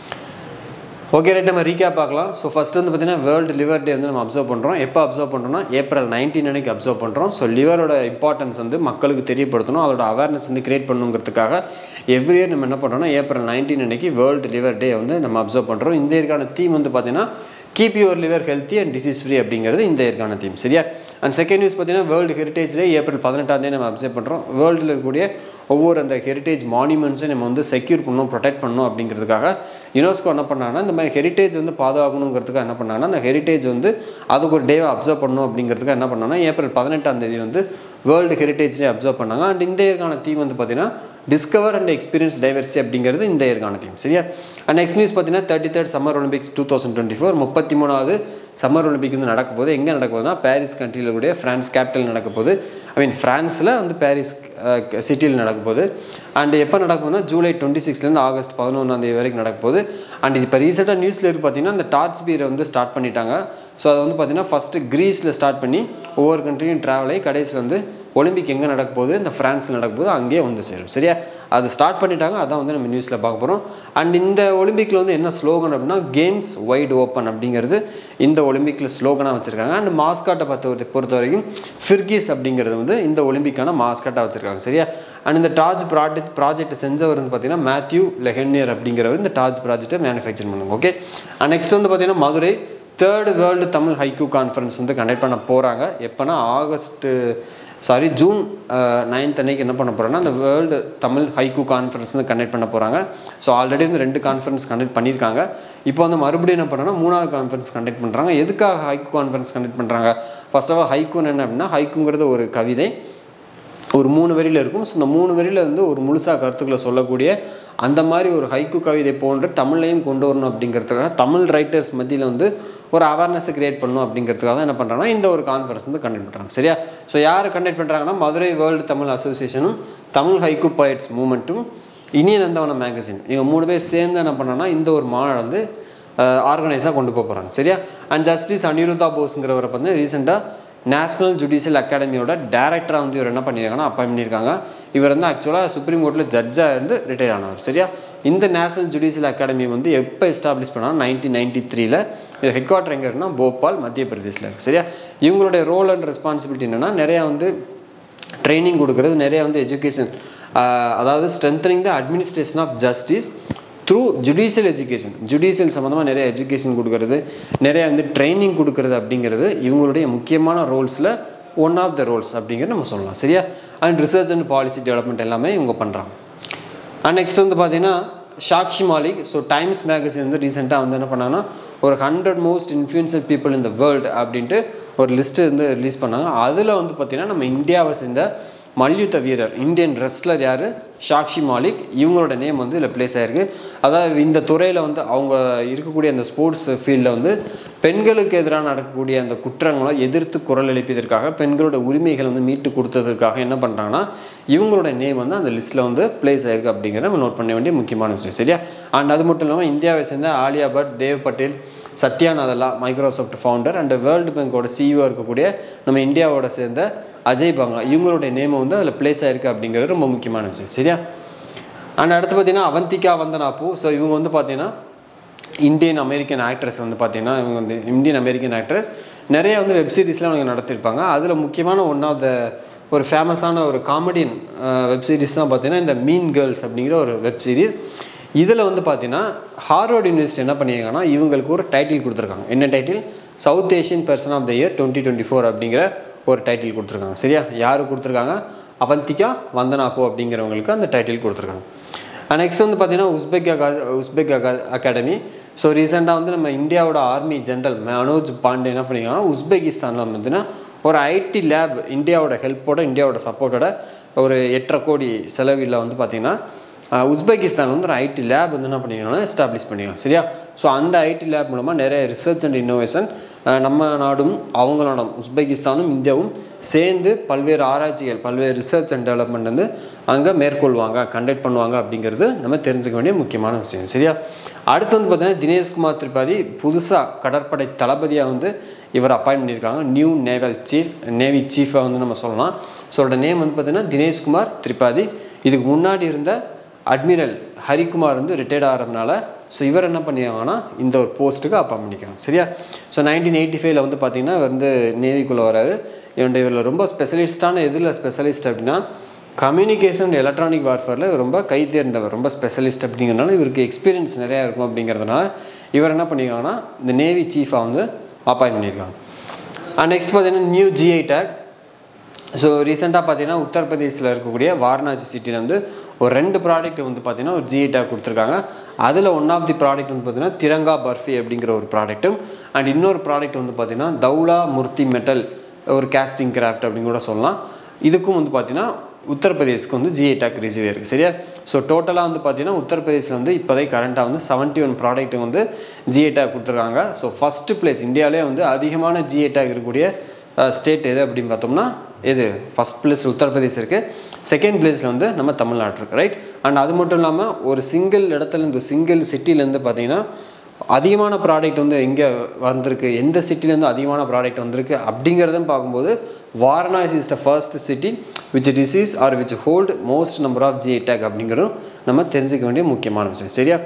ஓகே ரைட் நம்ம ரீகேப் பார்க்கலாம் ஸோ ஃபஸ்ட் வந்து பார்த்தீங்கன்னா வேர்ல்டு லிவர் டே வந்து நம்ம அப்சர்வ் பண்ணுறோம் எப்போ அப்சர்வ் பண்ணுறோம்னா ஏப்ரல் நைன்டீன் அன்னைக்கு அப்சர்வ் பண்ணுறோம் ஸோ லிவரோட இம்பார்ட்டன்ஸ் வந்து மக்களுக்கு தெரியப்படுத்தணும் அதோட அவேர்னஸ் வந்து கிரியேட் பண்ணுங்கிறதுக்காக எவ்ரி இயர் நம்ம என்ன பண்ணுறோம்னா ஏப்ரல் நைன்டீன் அன்னைக்கு வேர்ல்டு லிவர் டே வந்து நம்ம அப்சர்வ் பண்ணுறோம் இந்த இயற்கான தீம் வந்து பார்த்தீங்கன்னா keep your liver healthy and disease free அப்படிங்கிறது இந்த இயற்கான தீம் சரியா அண்ட் செகண்ட் நியூஸ் பார்த்தீங்கன்னா வேர்ல்டு ஹெரிட்டேஜ் டே ஏப்ரல் பதினெட்டாம் தேதி நம்ம அப்சர்வ் பண்ணுறோம் வேர்ல்டில் இருக்கக்கூடிய ஒவ்வொரு அந்த ஹெரிட்டேஜ் மானுமெண்ட்ஸை நம்ம வந்து செக்யூர் பண்ணணும் ப்ரொடெக்ட் பண்ணணும் அப்படிங்கிறதுக்காக யுனெஸ்கோ என்ன பண்ணாங்கன்னா இந்த மாதிரி ஹெரிட்டேஜ் வந்து பாதுகாக்கணுங்கிறதுக்காக என்ன பண்ணாங்கன்னா அந்த ஹெரிட்டேஜ் வந்து அதுக்கு ஒரு டேவை அப்சர்வ் பண்ணணும் அப்படிங்கிறதுக்காக என்ன பண்ணாங்கன்னா ஏப்ரல் பதினெட்டாம் தேதி வந்து வேர்ல்டு ஹெரிட்டேஜ் டே அப்சர்வ் பண்ணாங்க அண்ட் இந்த இயற்கான தீம் வந்து பார்த்தீங்கன்னா டிஸ்கவர் அண்ட் எக்ஸ்பீரியன்ஸ் டைவர்சிட்டி அப்படிங்கிறது இந்த இயற்கான தீம் சரியா அண்ட் நெக்ஸ்ட் நியூஸ் பார்த்தீங்கன்னா thirty third summer Olympics two thousand twenty four முப்பத்தி மூணாவது சம்மர் ஒலிம்பிக் வந்து நடக்க போகுது எங்கே நடக்க போகுதுன்னா பாரிஸ் கண்ட்ரியில் கூடிய ஃப்ரான்ஸ் கேபிட்டல் நடக்க போகுது ஐ மீன் ஃப்ரான்ஸில் வந்து பாரிஸ் சிட்டியில் நடக்க போகுது அண்ட் எப்போ நடக்க போகுதுன்னா ஜூலை டுவெண்ட்டி சிக்ஸ்லேருந்து ஆகஸ்ட் பதினொன்றாம் தேதி வரைக்கும் நடக்க போகுது அண்ட் இப்போ ரீசெண்டாக நியூஸில் இருக்கு பார்த்தீங்கன்னா அந்த டார்ச் பீரை வந்து ஸ்டார்ட் பண்ணிட்டாங்க ஸோ அது வந்து பார்த்தீங்கன்னா ஃபஸ்ட்டு க்ரீஸில் ஸ்டார்ட் பண்ணி ஒவ்வொரு கண்ட்ரியும் ட்ராவல் ஆகி கடைசியில் வந்து ஒலிம்பிக் எங்கே நடக்க போகுது இந்த ஃப்ரான்ஸில் நடக்க போகுது அங்கேயே வந்து சேரும் சரியா அது ஸ்டார்ட் பண்ணிட்டாங்க அதான் வந்து நம்ம நியூஸில் பார்க்க போகிறோம் அண்ட் இந்த ஒலிம்பிக்கில் வந்து என்ன ஸ்லோகன் அப்படின்னா கேம்ஸ் வைட் ஓப்பன் அப்படிங்கிறது இந்த ஒலிம்பிக்கில் ஸ்லோகனாக வச்சுருக்காங்க அண்ட் மாஸ்காட்டை பொறுத்த பொறுத்த வரைக்கும் ஃபிர்கிஸ் அப்படிங்கிறது வந்து இந்த ஒலிம்பிக்கான மாஸ்காட்டாக வச்சுருக்காங்க சரியா அண்ட் இந்த டார்ஜ் ப்ராஜெக்ட் ப்ராஜெக்ட் செஞ்சவர் வந்து பார்த்தீங்கன்னா மேத்யூ லெஹென்னியர் அப்படிங்கிறவர் இந்த டார்ஜ் ப்ராஜெக்ட்டை மேனுஃபேக்சர் பண்ணுங்க ஓகே அண்ட் நெக்ஸ்ட் வந்து பார்த்தீங்கன்னா Madurai third world Tamil haiku conference வந்து கண்டக்ட் பண்ண போகிறாங்க எப்போனா ஆகஸ்ட்டு சாரி ஜூன் நைன்த் அன்னைக்கு என்ன பண்ண போகிறோன்னா அந்த வேர்ல்டு தமிழ் ஹைக்கூ கான்ஃபரன்ஸ் வந்து கண்டக்ட் பண்ண போகிறாங்க ஸோ ஆல்ரெடி வந்து ரெண்டு கான்ஃபரன்ஸ் கண்டக்ட் பண்ணியிருக்காங்க இப்போ வந்து மறுபடியும் என்ன பண்ணுறோன்னா மூணாவது கான்ஃபரன்ஸ் கண்டக்ட் பண்ணுறாங்க எதுக்காக ஹைக்கூ கான்ஃபரன்ஸ் கண்டக்ட் பண்ணுறாங்க ஃபர்ஸ்ட் ஆஃப் ஆல் ஹைக்கூன்னு என்ன அப்படின்னா ஹைக்கூங்கிறது ஒரு கவிதை ஒரு மூணு வரியில் இருக்கும் ஸோ இந்த மூணு வரியில் வந்து ஒரு முழுசாக கருத்துக்களை சொல்லக்கூடிய அந்த மாதிரி ஒரு ஹைக்கு கவிதை போன்று தமிழ்லையும் கொண்டு வரணும் அப்படிங்கிறதுக்காக தமிழ் ரைட்டர்ஸ் மத்தியில் வந்து ஒரு அவேர்னஸை கிரியேட் பண்ணணும் அப்படிங்கிறதுக்காக தான் என்ன பண்ணுறாங்கன்னா இந்த ஒரு கான்ஃபரன்ஸ் வந்து கண்டக்ட் பண்ணுறாங்க சரியா ஸோ யார் கண்டக்ட் பண்ணுறாங்கன்னா மதுரை வேர்ல்டு தமிழ் அசோசியேஷனும் தமிழ் ஹைக்கு பாய்ட்ஸ் மூமெண்ட்டும் இனிய நந்தவனம் மேகசின் இவங்க மூணு பேர் சேர்ந்து என்ன பண்ணாங்கன்னா இந்த ஒரு மாநாடு வந்து ஆர்கனைஸாக கொண்டு போக போகிறாங்க சரியா அண்ட் ஜஸ்டிஸ் அனிருத்தா போஸ்ங்கிறவரை வந்து ரீசெண்டாக நேஷனல் ஜுடிஷியல் அகாடமியோட டேரக்டராக வந்து இவர் என்ன பண்ணியிருக்காங்கன்னா அப்பாயின் பண்ணியிருக்காங்க இவர் வந்து ஆக்சுவலாக சுப்ரீம் கோர்ட்டில் ஜட்ஜாக இருந்து ரிட்டையர் ஆனவர் சரியா இந்த நேஷனல் ஜுடிஷியல் அகாடமி வந்து எப்போ எஸ்டாப்ளிஷ் பண்ணாங்க நைன்டீன் நைன்டி த்ரீல இது ஹெட் குவார்ட்டர் எங்கே இருக்குன்னா போபால் மத்திய பிரதேசில் இருக்குது சரியா இவங்களுடைய ரோல் அண்ட் ரெஸ்பான்சிபிலிட்டி என்னென்னா நிறையா வந்து ட்ரைனிங் கொடுக்குறது நிறையா வந்து எஜுகேஷன் அதாவது strengthening the administration of justice through judicial education judicial சம்மந்தமாக நிறைய எஜுகேஷன் கொடுக்கறது நிறைய வந்து ட்ரைனிங் கொடுக்கறது அப்படிங்கிறது இவங்களுடைய முக்கியமான ரோல்ஸில் ஒன் ஆஃப் த ரோல்ஸ் அப்படிங்கிறது நம்ம சொல்லலாம் சரியா and research and policy development எல்லாமே இவங்க பண்ணுறாங்க அண்ட் நெக்ஸ்ட் வந்து பார்த்தீங்கன்னா Sakshi Malik so Times magazine வந்து ரீசெண்டாக வந்து என்ன பண்ணாங்கன்னா ஒரு ஹண்ட்ரட் மோஸ்ட் இன்ஃப்ளூயன்சல் பீப்புள் இந்த வேர்ல்டு அப்படின்ட்டு ஒரு லிஸ்ட்டு வந்து ரிலீஸ் பண்ணாங்க அதில் வந்து பார்த்திங்கன்னா நம்ம இந்தியாவை சேர்ந்த மல்யுத்த வீரர் இந்தியன் ரெஸ்லர் யார் சாக்ஷி மாலிக் இவங்களோட நேம் வந்து இதில் ப்ளேஸ் ஆகிருக்கு அதாவது இந்த துறையில் வந்து அவங்க இருக்கக்கூடிய அந்த ஸ்போர்ட்ஸ் ஃபீல்டில் வந்து பெண்களுக்கு எதிராக நடக்கக்கூடிய அந்த குற்றங்களை எதிர்த்து குரல் எழுப்பியதற்காக பெண்களோட உரிமைகளை வந்து மீட்டு கொடுத்ததற்காக என்ன பண்ணுறாங்கன்னா இவங்களோட நேம் வந்து அந்த லிஸ்ட்டில் வந்து ப்ளேஸ் ஆகிருக்கு அப்படிங்கிறத நம்ம நோட் பண்ண வேண்டிய முக்கியமான விஷயம் சரியா அண்ட் அது மட்டும் இல்லாமல் இந்தியாவை சேர்ந்த Alia Bhatt Dev Patel Satya Nadella Microsoft founder and world பேங்கோட சிஇஓ இருக்கக்கூடிய நம்ம இந்தியாவோட சேர்ந்த அஜய் பாங்கா இவங்களுடைய நேம் வந்து அதில் ப்ளேஸ் ஆயிருக்கு அப்படிங்கிறது ரொம்ப முக்கியமான விஷயம் சரியா அண்ட் அடுத்து பார்த்தீங்கன்னா அவந்திகா வந்தனாப்பு ஸோ இவங்க வந்து பார்த்தீங்கன்னா இந்தியன் அமெரிக்கன் ஆக்ட்ரஸ் வந்து பார்த்தீங்கன்னா இவங்க வந்து இந்தியன் அமெரிக்கன் ஆக்ட்ரஸ் நிறைய வந்து வெப் சீரிஸ்லாம் அவங்க நடத்திருப்பாங்க அதில் முக்கியமான ஒன் ஆஃப் த ஒரு ஃபேமஸான ஒரு காமெடியன் வெப் சீரிஸ் தான் பார்த்தீங்கன்னா இந்த மீன் கேர்ள்ஸ் அப்படிங்கிற ஒரு வெப் சீரிஸ் இதில் வந்து பார்த்தீங்கன்னா ஹார்வர்ட் யூனிவர்சிட்டி என்ன பண்ணியிருக்காங்கன்னா இவங்களுக்கு ஒரு டைட்டில் கொடுத்துருக்காங்க என்ன title South Asian person of the year twenty twenty four அப்படிங்கிற ஒரு டைட்டில் கொடுத்துருக்காங்க சரியா யார் கொடுத்துருக்காங்க அவந்திகா வந்தனாப்போ அப்படிங்கிறவங்களுக்கு அந்த டைட்டில் கொடுத்துருக்காங்க நெக்ஸ்ட் வந்து பார்த்தீங்கன்னா உஸ்பெக் அகா உஸ்பெக் அகா அகாடமி ஸோ ரீசெண்டாக வந்து நம்ம இந்தியாவோட ஆர்மி ஜென்ரல் மனோஜ் பாண்டே என்ன பண்ணியிருக்காங்கன்னா உஸ்பெகிஸ்தானில் வந்துன்னா ஒரு ஐடி லேப் இந்தியாவோட ஹெல்ப்போட இந்தியாவோட சப்போர்ட்டோட ஒரு எட்டரை கோடி செலவில் வந்து பார்த்திங்கன்னா உஸ்பெகிஸ்தான் வந்து ஒரு ஐடி லேப் வந்து என்ன பண்ணியிருக்காங்கன்னா எஸ்டாப்ளிஷ் பண்ணிக்கலாம் சரியா ஸோ அந்த ஐடி லேப் மூலமாக நிறைய ரிசர்ச் அண்ட் இன்னோவேஷன் அஹ், நம்ம நாடும் அவங்களோட உஸ்பெகிஸ்தானும் இந்தியாவும் சேர்ந்து பல்வேறு ஆராய்ச்சிகள் பல்வேறு ரிசர்ச் அண்ட் டெவலப்மெண்ட் வந்து அங்கே மேற்கொள்வாங்க கண்டக்ட் பண்ணுவாங்க அப்படிங்கிறது நம்ம தெரிஞ்சுக்க வேண்டிய முக்கியமான விஷயம் சரியா அடுத்து வந்து பார்த்தீங்கன்னா தினேஷ்குமார் திரிபாதி புதுசாக கடற்படை தளபதியாக வந்து இவர் அப்பாயின்ட் பண்ணியிருக்காங்க நியூ நேவல் சீஃப் நேவி சீஃபாக வந்து நம்ம சொல்லலாம் ஸோட நேம் வந்து பார்த்தீங்கன்னா தினேஷ்குமார் திரிபாதி இதுக்கு முன்னாடி இருந்த அட்மிரல் ஹரிகுமார் வந்து ரிட்டையர்ட் ஆகிறதுனால ஸோ இவர் என்ன பண்ணியிருக்காங்கன்னா இந்த ஒரு போஸ்ட்டுக்கு அப்பாயின் பண்ணிக்கிறாங்க சரியா ஸோ நைன்டீன் எயிட்டி ஃபைவ்ல வந்து பார்த்தீங்கன்னா இவர் வந்து நேவிக்குள்ளே வராரு இவன் இவரில் ரொம்ப ஸ்பெஷலிஸ்டான எதில் ஸ்பெஷலிஸ்ட் அப்படின்னா கம்யூனிகேஷன் எலக்ட்ரானிக் வார்ஃபேரில் ரொம்ப கை தேர்ந்தவர் ரொம்ப ஸ்பெஷலிஸ்ட் அப்படிங்கிறனால இவருக்கு எக்ஸ்பீரியன்ஸ் நிறையா இருக்கும் அப்படிங்கிறதுனால இவர் என்ன பண்ணியிருக்காங்கன்னா இந்த நேவி சீஃபாக வந்து அப்பாயின் பண்ணியிருக்காங்க அண்ட் நெக்ஸ்ட் பார்த்தீங்கன்னா நியூ ஜிஐ டேக் ஸோ ரீசெண்டாக பார்த்தீங்கன்னா உத்தரப்பிரதேசில் இருக்கக்கூடிய வாரணாசி சிட்டியில் வந்து ஒரு ரெண்டு ப்ராடக்ட் வந்து பார்த்தீங்கன்னா ஒரு ஜிஐ டேக் கொடுத்துருக்காங்க அதில் ஒன் ஆஃப் தி ப்ராடக்ட் வந்து பார்த்தீங்கன்னா திரங்கா பர்ஃபி அப்படிங்கிற ஒரு ப்ராடக்ட்டும் அண்ட் இன்னொரு ப்ராடக்ட் வந்து பார்த்தீங்கன்னா தௌலா மூர்த்தி மெட்டல் ஒரு கேஸ்டிங் கிராஃப்ட் அப்படின்னு கூட சொல்லலாம் இதுக்கும் வந்து பார்த்தீங்கன்னா உத்தரப்பிரதேஷ்க்கு வந்து ஜிஐ டேக் ரிசீவ் இருக்குது சரியா ஸோ டோட்டலாக வந்து பார்த்தீங்கன்னா உத்தரப்பிரதேசில் வந்து இப்போதை கரண்ட்டாக வந்து செவன்ட்டி ஒன் ப்ராடக்ட் வந்து ஜிஐ டேக் கொடுத்துருக்காங்க ஸோ ஃபஸ்ட்டு பிளேஸ் இந்தியாவிலே வந்து அதிகமான ஜிஐ டேக் இருக்கக்கூடிய ஸ்டேட் எது அப்படின்னு பார்த்தோம்னா எது ஃபஸ்ட் பிளேஸ் உத்தரப்பிரதேஷ் இருக்குது செகண்ட் பிளேஸில் வந்து நம்ம தமிழ்நாடு இருக்குது ரைட் அண்ட் அது மட்டும் இல்லாமல் ஒரு சிங்கிள் இடத்துலேருந்து சிங்கிள் சிட்டிலேருந்து பார்த்தீங்கன்னா அதிகமான ப்ராடக்ட் வந்து எங்கே வந்திருக்கு எந்த சிட்டிலேருந்து அதிகமான ப்ராடக்ட் வந்திருக்கு அப்படிங்கிறதும் பார்க்கும்போது Varanasi is the first city which receives or which hold most number of GI tag அப்படிங்கிறதும் நம்ம தெரிஞ்சுக்க வேண்டிய முக்கியமான விஷயம் சரியா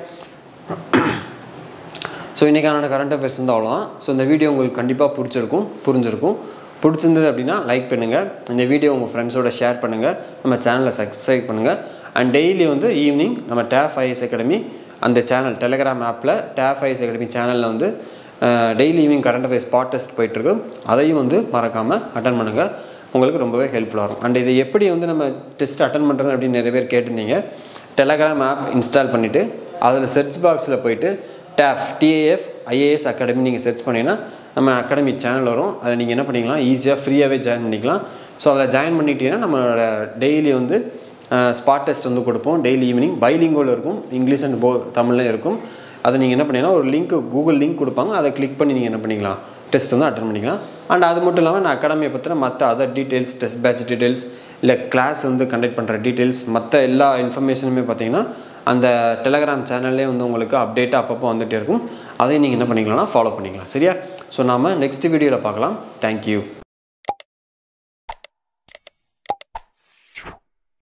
ஸோ இன்றைக்கான கரண்ட் அஃபேர்ஸ் வந்து அவ்வளோதான் ஸோ இந்த வீடியோ உங்களுக்கு கண்டிப்பாக பிடிச்சிருக்கும் புரிஞ்சிருக்கும் பிடிச்சிருந்தது அப்படின்னா லைக் பண்ணுங்கள் இந்த வீடியோ உங்கள் ஃப்ரெண்ட்ஸோட ஷேர் பண்ணுங்கள் நம்ம சேனலை சப்ஸ்கிரைப் பண்ணுங்கள் அண்ட் டெய்லி வந்து ஈவினிங் நம்ம டேஃப் ஐஎஸ் அகாடமி அந்த சேனல் டெலகிராம் ஆப்பில் டேஃப் ஐஎஸ் அகாடமி சேனலில் வந்து daily evening current affairs spot test போயிட்டுருக்கு அதையும் வந்து மறக்காமல் அட்டன் பண்ணுங்கள் உங்களுக்கு ரொம்பவே ஹெல்ப்ஃபுல்லாக இருக்கும் அண்ட் இதை எப்படி வந்து நம்ம டெஸ்ட் அட்டன் பண்ணுறது அப்படின்னு நிறைய பேர் கேட்டிருந்தீங்க டெலகிராம் ஆப் இன்ஸ்டால் பண்ணிவிட்டு அதில் சர்ச் பாக்ஸில் போயிட்டு டேஃப் டிஏஎஃப் ஐஏஎஸ் அகாடமி நீங்கள் சர்ச் பண்ணிங்கன்னா நம்ம அகாடமி சேனல் வரும் அதில் நீங்கள் என்ன பண்ணிக்கலாம் ஈஸியாக ஃப்ரீயாகவே ஜாயின் பண்ணிக்கலாம் ஸோ அதில் ஜாயின் பண்ணிட்டீங்கன்னா நம்மளோட டெய்லி வந்து ஸ்பாட் டெஸ்ட் வந்து கொடுப்போம் டெய்லி ஈவினிங் பைலிங்கோவில் இருக்கும் இங்கிலீஷ் அண்ட் போ தமிழ்லையும் இருக்கும் அதை நீங்கள் என்ன பண்ணீங்கன்னா ஒரு லிங்க் கூகுள் லிங்க் கொடுப்பாங்க அதை கிளிக் பண்ணி நீங்கள் என்ன பண்ணிக்கலாம் டெஸ்ட் வந்து அட்டன் பண்ணிக்கலாம் அண்ட் அது மட்டும் இல்லாமல் நான் அகாடமியை பற்றின மற்ற other details test batch details இல்லை கிளாஸ் வந்து கண்டக்ட் பண்ணுற டீட்டெயில்ஸ் மற்ற எல்லா இன்ஃபர்மேஷனுமே பார்த்தீங்கன்னா அந்த டெலகிராம் சேனல்லே வந்து உங்களுக்கு அப்டேட்டாக அப்பப்போ வந்துகிட்டே இருக்கும் அதையும் நீங்கள் என்ன பண்ணிக்கலாம்னா ஃபாலோ பண்ணிக்கலாம் சரியா ஸோ நாம் நெக்ஸ்ட் வீடியோவில் பார்க்கலாம் தேங்க்யூ